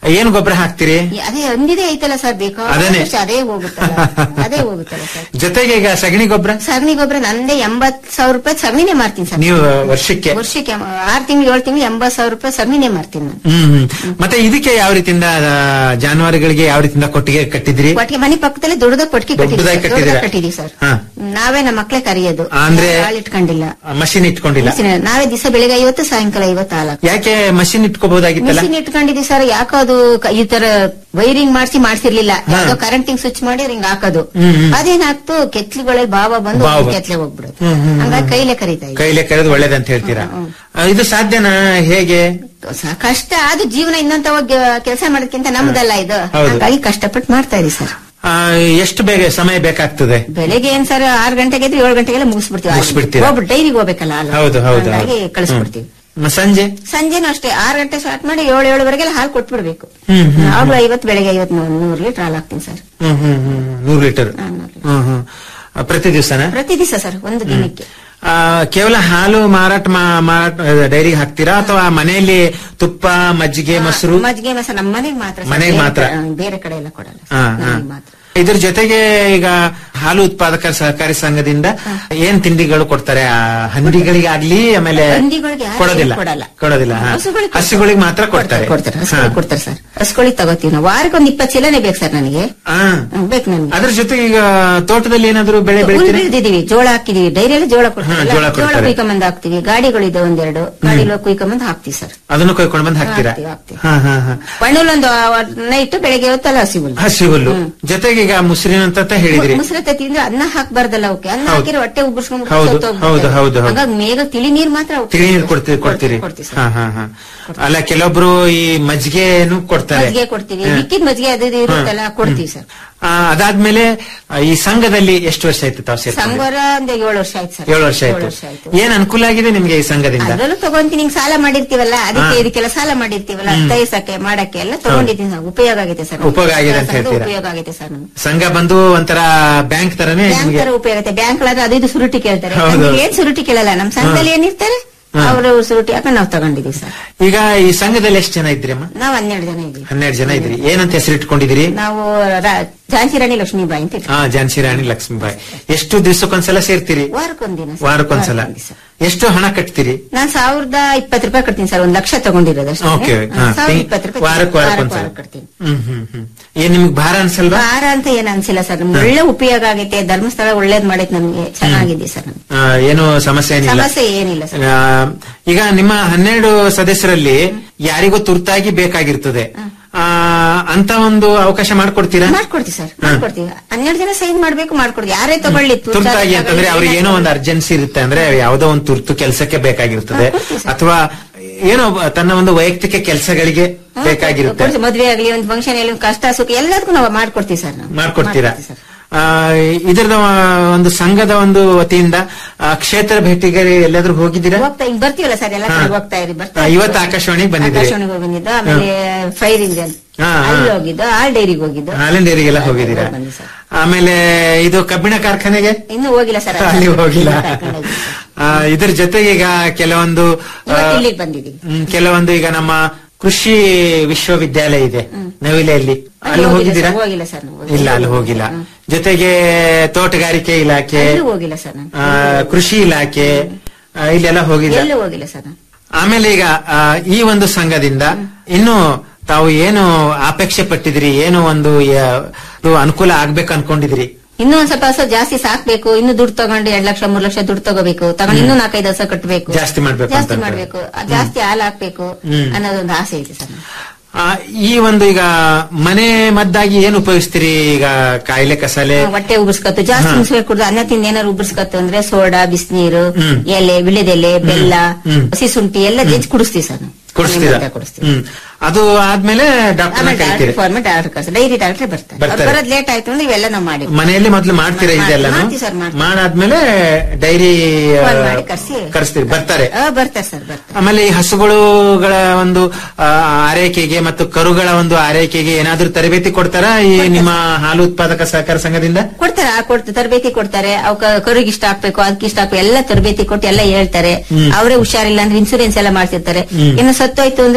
ಏನ್ ಗೊಬ್ಬರ ಹಾಕ್ತಿರಿ ಅದೇ ಒಂದಿದೆ ಐತಲ್ಲ ಸರ್ ಬೇಕು ಅದೇನೆ. ಅದೇ ಹೋಗುತ್ತಲ್ಲ ಅದೇ ಹೋಗುತ್ತಲ್ಲ ಸರ್ ಜೊತೆಗೆ ಈಗ ಸಗಣಿ ಗೊಬ್ಬರ ಸಗಣಿ ಗೊಬ್ಬರ ನಂದೇ ಎಂಬತ್ ಸಾವಿರ ರೂಪಾಯಿ ಸಗಣಿನೇ ಮಾರ್ತೀನಿ ಸರ್ ನೀವು ವರ್ಷಕ್ಕೆ ವರ್ಷಕ್ಕೆ ಆರ್ ತಿಂಗಳು ಏಳು ತಿಂಗಳು ಎಂಬತ್ ಸಾವಿರ ರೂಪಾಯಿ ಸಗಣಿನೇ ಮಾರ್ತೀನಿ ನಾನು ಹ್ಮ್ ಹ್ಮ್. ಮತ್ತೆ ಇದಕ್ಕೆ ಯಾವ ರೀತಿಯಿಂದ ಆ, ಜಾನುವಾರುಗಳಿಗೆ ಯಾವ ರೀತಿಯಿಂದ ಕೊಟ್ಟಿಗೆ ಕಟ್ಟಿದ್ರಿ ಒಟ್ಟಿಗೆ ಮನೆ ಪಕ್ಕದಲ್ಲಿ ದೊಡ್ಡದ ಕೊಟ್ಟಿಗೆ ದೊಡ್ಡದಾಗಿ ಕಟ್ಟಿದ್ದೀರಾ? ಕಟ್ಟಿದೀವಿ ಸರ್ ಹಾ. ನಾವೇ ನಮ್ಮ ಮಕ್ಳೇ ಕರಿಯೋದು ಅಂದ್ರೆ- ಹಾಲ್ ಇಟ್ಕೊಂಡಿಲ್ಲ ಮಷಿನ್ ಇಟ್ಕೊಂಡಿಲ್ಲ ಮಿಷಿನ್ ನಾವೇ ದಿವಸ ಬೆಳಿಗ್ಗೆ ಐವತ್ತು ಸಾಯಂಕಾಲ ಐವತ್ತು ಹಾಲು ಹಾಕ್ತೀವಿ. ಯಾಕೆ ಮಷಿನ್ ಇಟ್ಕೋಬಹುದಾಗಿತ್ತಲ್ಲ ಮಿಷಿನ್ ಇಟ್ಕೊಂಡಿದೀವಿ ಸರ್ ಯಾಕೋ ಅದು ಕ- ಈ ತರ ವೈರಿಂಗ್ ಮಾಡಿಸಿ ಮಾಡ್ಸಿರ್ಲಿಲ್ಲ ಹಾ. ಯಾವ್ದೋ ಕರೆಂಟಿಂಗ್ ಸ್ವಿಚ್ ಮಾಡಿ ಹಿಂಗ್ ಹಾಕೋದು ಹ್ಮ್, ಹ್ಮ್. ಅದೇನಾಗ್ತು ಕೆತ್ಲಿಗಳಲ್ಲಿ ಬಾವ ಬಂದು ಬಾವ. ಕೆತ್ಲೆ ಹೋಗ್ಬಿಡೋದು ಹ್ಮ್, ಹ್ಮ್, ಹ್ಮ್. ಹಂಗಾಗಿ ಕೈಲೇ ಕರೀತಾ ಇದ್ವಿ ಕೈಲೇ ಕರೆದು ಒಳ್ಳೇದಂತ ಹೇಳ್ತೀರಾ ಆ, ಇದು ಸಾಧ್ಯನಾ ಹೇಗೆ ಸ- ಕಷ್ಟ ಅದು ಜೀವನ ಇನ್ನೊಂತ ಕೆಲಸ ಮಾಡೋದಕ್ಕಿಂತ ನಮ್ದಲ್ಲ ಇದು ಹೌದು. ಹಂಗಾಗಿ ಕಷ್ಟಪಟ್ಟು ಮಾಡ್ತಾ ಇದೀವಿ ಸರ್ ಆ, ಎಷ್ಟು ಬೇಗ ಸಮಯ ಬೇಕಾಗ್ತದೆ ಬೆಳಿಗ್ಗೆ ಏನ್ ಸರ್ ಆರ್ ಗಂಟೆಗೆ ಇದ್ರೆ ಏಳು ಗಂಟೆಗೆಲ್ಲ ಮುಗಿಸ್ಬಿಡ್ತೀವಿ ಮುಗಿಸ್ಬಿಡ್ತೀರಾ? ಹೋಗ್ಬಿಟ್ಟು ಡೈರಿಗೆ ಹೋಗ್ಬೇಕಲ್ಲ ಹಾಲು. ಹೌದು ಹೌದು ಹಂಗಾಗಿ ಹೌದು. ಕಳಿಸ್ಬಿಡ್ತೀವಿ ಹ್ಮ್. ಸಂಜೆ ಸಂಜೆನೂ ಅಷ್ಟೇ ಆರು ಗಂಟೆ ಸ್ಟಾರ್ಟ್ ಮಾಡಿ ಏಳು ಏಳುವರೆಗೆಲ್ಲ ಹಾಲು ಕೊಟ್ಬಿಡ್ಬೇಕು ಹ್ಮ್, ಹ್ಮ್, ಯಾವಾಗ್ಲೂ ಐವತ್ತು ಬೆಳಗ್ಗೆ ಐವತ್ತು ನೂರು ಲೀಟರ್ ಹಾಲು ಹಾಕ್ತೀನಿ ಸರ್ ಹ್ಮ್ ಹ್ಮ್ ಹ್ಮ್ ನೂರು ಲೀಟರ್ ಹಾ, ನೂರು ಲೀಟರ್. ಹ್ಮ್ ಹ್ಮ್ ಆ, ಪ್ರತಿ ದಿವಸನ ಪ್ರತಿ ದಿವಸ ಸರ್ ಒಂದು ದಿನಕ್ಕೆ ಕೇವಲ ಹಾಲು ಮಾರಾಟ ಮಾ- ಮಾರಾಟ ಡೈರಿಗೆ ಹಾಕ್ತೀರಾ ಅಥವಾ ಮನೆಯಲ್ಲಿ ತುಪ್ಪ ಮಜ್ಜಿಗೆ ಮೊಸರು ಮಜ್ಜಿಗೆ ಮೊಸರು ನಮ್ಮ ಮನೆಗೆ ಮಾತ್ರ ಸರ್. ಮನೆಗೆ ಬೇರೆ ಮಾತ್ರ? ಕಡೆ- ಬೇರೆ ಕಡೆ ಎಲ್ಲ ಕೊಡಲ್ಲ ಹಾ, ಸರ್. ಹಾ. ನಮಗೆ ಮಾತ್ರ ಇದ್ರ ಜೊತೆಗೆ ಈಗ ಹಾಲು ಉತ್ಪಾದಕರ ಸಹಕಾರಿ ಸಂಘದಿಂದ ಏನ್ ತಿಂಡಿಗಳು ಕೊಡ್ತಾರೆ ಆ ಹಂದಿಗಳಿಗೆ ಆಗ್ಲಿ ಆಮೇಲೆ ಹಂದಿಗಳಿಗೆ ಯಾರು ಕೊಡೋದಿಲ್ಲ ಕೊಡಲ್ಲ ಕೊಡೋದಿಲ್ಲ ಹಾ. ಹಸುಗಳಿಗೆ ಹಸುಗಳಿಗೆ ಮಾತ್ರ ಕೊಡ್ತಾರೆ ಕೊಡ್ತಾರೆ ಹಾ. ಹಸುಗಳಿಗೆ ಕೊಡ್ತಾರೆ ಸರ್ ಹಸುಗಳಿಗೆ ತಗೋತೀವಿ ನಾವು ವಾರಕ್ಕೆ ಒಂದು ಇಪ್ಪತ್ತು ಚೀಲನೇ ಬೇಕು ಸರ್ ನನಗೆ ಹಾ. ಹ್ಮ್, ಬೇಕು ನನಗೆ ಅದ್ರ ಜೊತೆಗೆ ಈಗ ತೋಟದಲ್ಲಿ ಏನಾದ್ರು ಬೆಳೆ ಹುಲ್ ಬೆಳಿತೀರಿ ಬೆಳೆದಿದೀವಿ ಜೋಳ ಹಾಕಿದೀವಿ ಡೈರಿಯಲ್ಲಿ ಜೋಳ ಕೊಡ್ತಾರೆ ಹಾ, ಜೋಳ ಜೋಳ ಕೊಡ್ತಾರೆ. ಕುಯ್ಕೊಂಬಂದ್ ಹಾಕ್ತಿವಿ ಗಾಡಿಗಳಿದೆ ಒಂದೆರಡು ಗಾಡಿలో ಕುಯ್ಕೊಂಬಂದ್ ಹಾಕ್ತಿವಿ ಸರ್ ಅದನ್ನು ಕೊಯ್ಕೊಂಡ್ ಬಂದು ಹಾಕ್ತೀರಾ ಹಾಕ್ತೀವಿ, ಹಾಕ್ತೀವಿ. ಹಾ ಹಾ ಹಾ ಬಣ್ಣುಲ್ಲೊಂದು ನೈಟ್ ಬೆಳಗ್ಗೆ ಹೊತ್ತಲ್ಲ ಹಸಿ ಹುಲ್ಲು ಹಸಿ ಹುಲ್ಲು ಜೊತೆಗೆ ಈಗ ಮುಸ್ರಿನಂತ ಹೇಳಿದ್ರಿ ಮುಸ್ರತೆ ತಿಂದ್ರೆ ಅನ್ನ ಹಾಕ್ಬಾರ್ದಲ್ಲ ಅವಕ್ಕೆ ಅನ್ನ ಹೌದು. ಹಾಕಿದ್ರೆ ಹೊಟ್ಟೆ ಉಬ್ಬಿಸ್ಕೊಂಡು ಹೌದು, ಸತ್ತೋಗ್ಬಿಡ್ತವೆ. ಹೌದು, ಹೌದು, ಹೌದು. ಹಂಗಾಗಿ ಮೇಗ ತಿಳಿ ನೀರ್ ಮಾತ್ರ ಅವಕ್ಕೆ ತಿಳಿ ನೀರು ಕೊಡ್ತೀರಿ ಕೊಡ್ತೀರಿ ಕೊಡ್ತೀವಿ ಸರ್. ಹಾ ಹಾ ಹಾ ಅಲ್ಲ ಕೆಲವೊಬ್ರು ಈ ಮಜ್ಜಿಗೆನು ಕೊಡ್ತಾರೆ ಮಜ್ಜಿಗೆ ಕೊಡ್ತೀವಿ ಹಾ. ಮಿಕ್ಕಿದ ಮಜ್ಜಿಗೆ ಅದು ಇದು ಇರುತ್ತಲ್ಲ ಕೊಡ್ತೀವಿ ಸರ್ ಆ, ಅದಾದ್ಮೇಲೆ ಆ, ಈ ಸಂಘದಲ್ಲಿ ಎಷ್ಟು ವರ್ಷ ಆಯ್ತು ತಾವು ಸೇರ್ಕೊಂಡು ಸಂಗೋರ ಒಂದು ಏಳು ವರ್ಷ ಆಯ್ತು ಸರ್ ಏಳು ವರ್ಷ ಆಯ್ತು ಆಯ್ತು ಏನ್ ಅನುಕೂಲ ಆಗಿದೆ ನಿಮ್ಗೆ ಈ ಸಂಘದಿಂದ ಅದ್ರಲ್ಲೂ ತಗೊಂತೀನಿ ಹಿಂಗ್ ಸಾಲ ಮಾಡಿರ್ತೀವಲ್ಲ ಅದಕ್ಕೆ ಹಾ. ಇದಕ್ಕೆಲ್ಲ ಸಾಲ ಮಾಡಿರ್ತೀವಲ್ಲ ತೈಸಕ್ಕೆ ಮಾಡಕ್ಕೆ ಎಲ್ಲ ತಗೊಂಡಿದ್ದೀನಿ ಸರ್ ಉಪಯೋಗ ಆಗೈತೆ ಸರ್ ಉಪಯೋಗ ಆಗಿದೆ ಅಂತ ಸಂಘದ ಹೇಳ್ತೀರಾ? ಉಪಯೋಗ ಆಗೈತೆ ಸರ್ ನಮ್ಗೆ ಸಂಘ ಬಂದು ಒಂಥರ ಬ್ಯಾಂಕ್ ತರನೇ ಬ್ಯಾಂಕ್ ನಿಮ್ಗೆ ತರ ಉಪಯೋಗ ಆಗುತ್ತೆ ಬ್ಯಾಂಕ್ ಒಳಗೆ ಅದು ಇದು ಸುರುಟಿ ಕೇಳ್ತಾರೆ ಹೌದು. ನಮ್ಗೆ ಏನ್ ಸುರುಟಿ ಕೇಳಲ್ಲ ನಮ್ ಸಂಘದಲ್ಲಿ ಏನಿರ್ತಾರೆ ಹಾ. ಅವರು ಸುರುಟಿ ಹಾಕೊಂಡು ನಾವು ತಗೊಂಡಿದೀವಿ ಸರ್ ಈಗ ಈ ಸಂಘದಲ್ಲಿ ಎಷ್ಟು ಜನ ಇದ್ರಿ ಅಮ್ಮ ನಾವ್ ಹನ್ನೆರಡು ಜನ ಇದೀವಿ ಹನ್ನೆರಡು ಜನ ಇದ್ರಿ ಏನಂತ ಹೆಸರು ಇಟ್ಕೊಂಡಿದ್ದೀರಿ ನಾವು ರಾ- ಝಾನ್ಸಿ ರಾಣಿ ಲಕ್ಷ್ಮೀಬಾಯಿ ಅಂತ ಇಟ್ಕೊಂಡಿದ್ದೀವಿ. ಹಾ ಝಾನ್ಸಿ ರಾಣಿ ಲಕ್ಷ್ಮೀಬಾಯಿ ಎಷ್ಟು ದಿವಸಕ್ಕೊಂದ್ಸಲ ಸೇರ್ತೀರಿ ವಾರಕ್ಕೊಂದಿನ ಸರ್. ವಾರಕ್ಕೊಂದ್ಸಲ ವಾರಕ್ಕೊಂದ್ ದಿವ್ಸ. ಎಷ್ಟು ಹಣ ಕಟ್ತೀರಿ ನಾನ್ ಸಾವಿರದ ಇಪ್ಪತ್ತು ರೂಪಾಯಿ ಕಟ್ತೀನಿ ಸರ್ ಒಂದ್ ಲಕ್ಷ ತಗೊಂಡಿರೋದು ಅಷ್ಟೇ ಓಕೆ ಹಾ, ಸಾವಿರದ ಇಪ್ಪತ್ತು ರೂಪಾಯಿ ವಾರಕ್ಕೆ ವಾರಕ್ಕೆ ವಾರಕ್ಕೆ ಒಂದ್ಸಲ ವಾರಕ್ಕೆ ಕಟ್ತೀನಿ ಹ್ಮ್ ಹ್ಮ್ ಹ್ಮ್ ಏನ್ ನಿಮ್ಗೆ ಭಾರ ಅನ್ಸಲ್ವಾ ಭಾರ ಅಂತ ಏನ್ ಅನ್ಸಿಲ್ಲ ಸರ್ ನಮ್ಗೆ ಒಳ್ಳೆ ಉಪಯೋಗ ಆಗೈತೆ ಧರ್ಮಸ್ಥಳ ಒಳ್ಳೇದ್ ಮಾಡೈತೆ ನಮ್ಗೆ ಚೆನ್ನಾಗಿದೆ ಸರ್ ನಮ್ಗೆ ಆ, ಏನು ಸಮಸ್ಯೆ ಏನಿಲ್ಲ ಸಮಸ್ಯೆ ಏನಿಲ್ಲ ಸರ್ ಆ, ಈಗ ನಿಮ್ಮ ಹನ್ನೆರಡು ಸದಸ್ಯರಲ್ಲಿ ಯಾರಿಗೂ ತುರ್ತಾಗಿ ಬೇಕಾಗಿರ್ತದೆ ಆ, ಅಂತ ಒಂದು ಅವಕಾಶ ಮಾಡ್ಕೊಡ್ತೀರಾ ಮಾಡ್ಕೊಡ್ತೀವಿ ಸರ್ ಮಾಡ್ಕೊಡ್ತೀವಿ ಹನ್ನೆರಡು ಜನ ಸೈನ್ ಮಾಡ್ಬೇಕು ಮಾಡ್ಕೊಡ್ತೀವಿ ಯಾರೇ ತಗೊಳ್ಳಿ ತುರ್ತಾಗಿ ಅಂತಂದ್ರೆ ಅವ್ರಿಗೆ ಏನೋ ಒಂದು ಅರ್ಜೆನ್ಸಿ ಇರುತ್ತೆ ಅಂದ್ರೆ ಯಾವುದೋ ಒಂದು ತುರ್ತು ಕೆಲಸಕ್ಕೆ ಬೇಕಾಗಿರ್ತದೆ ಹಾ, ಕೊಡ್ತೀವಿ ಸರ್. ಅಥವಾ ಏನೋ ತನ್ನ ಒಂದು ವೈಯಕ್ತಿಕ ಕೆಲಸಗಳಿಗೆ ಬೇಕಾಗಿರುತ್ತೆ ಕೊಡ್ತೀವಿ. ಮದ್ವೆ ಆಗ್ಲಿ ಒಂದು ಫಂಕ್ಷನ್ ಅಲ್ಲಿ ಒಂದ್ ಕಷ್ಟ ಸುಖ ಎಲ್ಲದಕ್ಕೂ ನಾವು ಮಾಡ್ಕೊಡ್ತೀವಿ ಸರ್ ನಾವು ಮಾಡ್ಕೊಡ್ತೀರಾ ಮಾಡ್ಕೊಡ್ತೀವಿ ಸರ್. ಆ, ಇದರದ ಒಂದು ಸಂಘದ ಒಂದು ವತಿಯಿಂದ ಆ, ಕ್ಷೇತ್ರ ಭೇಟಿಗೆ ಎಲ್ಲಾದ್ರೂ ಹೋಗಿದ್ದೀರಾ ಹೋಗ್ತಾ ಹಿಂಗ್ ಬರ್ತೀವಲ್ಲ ಸರ್ ಎಲ್ಲ ಹಾ. ಕಡೆ ಹೋಗ್ತಾ ಇರಿ ಬರ್ತಾ ಆ, ಇವತ್ತು ಆಕಾಶವಾಣಿಗೆ ಬಂದಿದ್ದೀರಿ. ಆಕಾಶವಾಣಿಗೆ ಹೋಗಿ ಬಂದಿದ್ದು ಆಮೇಲೆ ಫೈರ್ ಇಂಜನ್ ಹಾ, ಹಾ. ಅಲ್ಲಿ ಹೋಗಿದ್ದು ಆಲ್ ಡೈರಿಗೆ ಹೋಗಿದ್ದು ಹಾಲಿನ ಡೈರಿಗೆಲ್ಲ ಹೋಗಿದ್ದೀರಾ ಬಂದಿ ಸರ್. ಆಮೇಲೆ ಇದು ಕಬ್ಬಿಣ ಕಾರ್ಖಾನೆಗೆ ಇನ್ನೂ ಹೋಗಿಲ್ಲ ಸರ್ ಅಲ್ಲಿ ಹೋಗಿಲ್ಲ ಕರ್ಕೊಂಡು ಹೋಗಿದ್ದು ಸರ್. ಆ, ಇದ್ರ ಜೊತೆಗೆ ಈಗ ಕೆಲವೊಂದು ಆ, ಇವತ್ತು ಇಲ್ಲಿಗೆ ಬಂದಿದ್ದೀವಿ ಹ್ಮ್, ಕೆಲವೊಂದು ಈಗ ನಮ್ಮ ಕೃಷಿ ವಿಶ್ವವಿದ್ಯಾಲಯ ಇದೆ ನವಿಲೆಯಲ್ಲಿ ಅಲ್ಲಿ ಹೋಗಿಲ್ಲ ಹೋಗಿದ್ದೀರಾ ಸರ್, ಹೋಗಿಲ್ಲ ಸರ್ ನಾವು. ಇಲ್ಲ ಅಲ್ಲಿ ಹೋಗಿಲ್ಲ ಹ್ಮ್. ಜೊತೆಗೆ ತೋಟಗಾರಿಕೆ ಇಲಾಖೆ ಅಲ್ಲೂ ಹೋಗಿಲ್ಲ ಸರ್ ನಾನು ಆ, ಕೃಷಿ ಇಲಾಖೆ ಆ, ಇಲ್ಲೆಲ್ಲ ಹೋಗಿಲ್ಲ ಎಲ್ಲೂ ಹೋಗಿಲ್ಲ ಸರ್ ನಾನು ಆಮೇಲೆ ಈಗ ಆ, ಈ ಒಂದು ಸಂಘದಿಂದ ಇನ್ನು ತಾವು ಏನು ಅಪೇಕ್ಷೆ ಪಟ್ಟಿದ್ರಿ ಏನು ಒಂದು ಯ- ಇದು ಅನುಕೂಲ ಆಗ್ಬೇಕು ಅನ್ಕೊಂಡಿದ್ರಿ ಇನ್ನೂ ಒಂದ್ ಸ್ವಲ್ಪ ಹಸ ಜಾಸ್ತಿ ಸಾಕ್ಬೇಕು ಇನ್ನು ದುಡ್ಡು ತಗೊಂಡು ಎರಡ್ ಲಕ್ಷ ಮೂರ್ ಲಕ್ಷ ದುಡ್ಡು ತಗೋಬೇಕು ತಗೊಂಡು ಇನ್ನೂ ನಾಲ್ಕೈದು ಹಸ ಕಟ್ಟಬೇಕು ಜಾಸ್ತಿ ಮಾಡ್ಬೇಕು ಜಾಸ್ತಿ ಅಂತ ಮಾಡ್ಬೇಕು ಅದ್ ಜಾಸ್ತಿ ಹಾಲು ಹಾಕ್ಬೇಕು ಹ್ಮ್. ಅನ್ನೋದೊಂದು ಆಸೆ ಐತೆ ಸರ್ ನನ್ಗೆ. ಆ, ಈ ಒಂದು ಈಗ ಮನೆ ಮದ್ದಾಗಿ ಏನು ಉಪಯೋಗಿಸ್ತೀರಿ ಈಗ ಕಾಯಿಲೆ ಕಸಾಲೆ ಹೊಟ್ಟೆ ಉಬ್ಬಿಸ್ಕತ್ತು ಜಾಸ್ತಿ ಹಾ. ಮುಸುವೆ ಕುಡ್ದು ಅನ್ನ ತಿಂದು ಏನಾದ್ರು ಉಬ್ಬಿಸ್ಕತ್ತು ಅಂದ್ರೆ ಸೋಡಾ ಬಿಸಿನೀರು ಹ್ಮ್. ಎಲೆ ವಿಳೆದೆಲೆ ಬೆಲ್ಲ ಹ್ಮ್. ಹಸಿ ಶುಂಠಿ ಎಲ್ಲ ಜಜ್ಜಿ ಕುಡಿಸ್ತೀವಿ ಸರ್ ನಾವು. ಕೊಡಿಸ್ತೀರಾ ಮನೆ ಮದ್ದ ಕೊಡಿಸ್ತೀವಿ ಹ್ಮ್ ಅದು ಆದ್ಮೇಲೆ ಡಾಕ್ಟರ್ನ ಆಮೇಲೆ ಕರಿತೀರಿ ಡಾಕ್ಟರ್ ಫಾರ್ಮೆಟ್ ಡಾಕ್ಟರ್ ಕಳ್ಸ ಡೈರಿ ಡಾಕ್ಟ್ರೆ ಬರ್ತಾರೆ ಬರ್ತಾರೆ. ಅವ್ರು ಬರೋದ್ ಲೇಟ್ ಆಯ್ತು ಅಂದ್ರೆ ಇವೆಲ್ಲ ನಾವು ಮಾಡಿ ಮನೆಯಲ್ಲಿ ಮೊದ್ಲು ಮಾಡ್ತೀರಾ ಮಾಡ್- ಇದೆಲ್ಲ ಮಾಡ್ತೀವಿ ಸರ್, ಮಾಡ್ತೀವಿ. ಮಾಡಾದ್ಮೇಲೆ ಡೈರಿ ಆ, ಫೋನ್ ಮಾಡಿ ಕರ್ಸಿ ಕರೆಸ್ತೀರಿ ಬರ್ತಾರೆ ಆ, ಬರ್ತಾರೆ ಸರ್ ಬರ್ತಾರೆ ಆಮೇಲೆ ಈ ಹಸುಗಳುಗಳ ಒಂದು ಆ, ಆರೈಕೆಗೆ ಮತ್ತು ಕರುಗಳ ಒಂದು ಆರೈಕೆಗೆ ಏನಾದ್ರೂ ತರಬೇತಿ ಕೊಡ್ತಾರಾ ಈ ನಿಮ್ಮ ಹಾಲು ಉತ್ಪಾದಕ ಸಹಕಾರ ಸಂಘದಿಂದ ಕೊಡ್ತಾರೆ ಆ ಕೊಡ್ತಾರೆ ತರಬೇತಿ ಕೊಡ್ತಾರೆ ಅವಕ್ಕ ಕರುಗೆ ಇಷ್ಟ ಹಾಕ್ಬೇಕು ಅದಕ್ಕೆ ಇಷ್ಟ ಹಾಕ್ಬೇಕು ಎಲ್ಲ ತರಬೇತಿ ಕೊಟ್ಟು ಎಲ್ಲ ಹೇಳ್ತಾರೆ ಹ್ಮ್. ಅವರೇ ಹುಷಾರಿಲ್ಲ ಅಂದ್ರೆ ಇನ್ಸೂರೆನ್ಸ್ ಎಲ್ಲ ಮಾಡ್ತಿರ್ತಾರೆ ಹ್ಮ್. ಇನ್ನು ಸತ್ತೋಯ್ತು ಅಂದ್ರೆ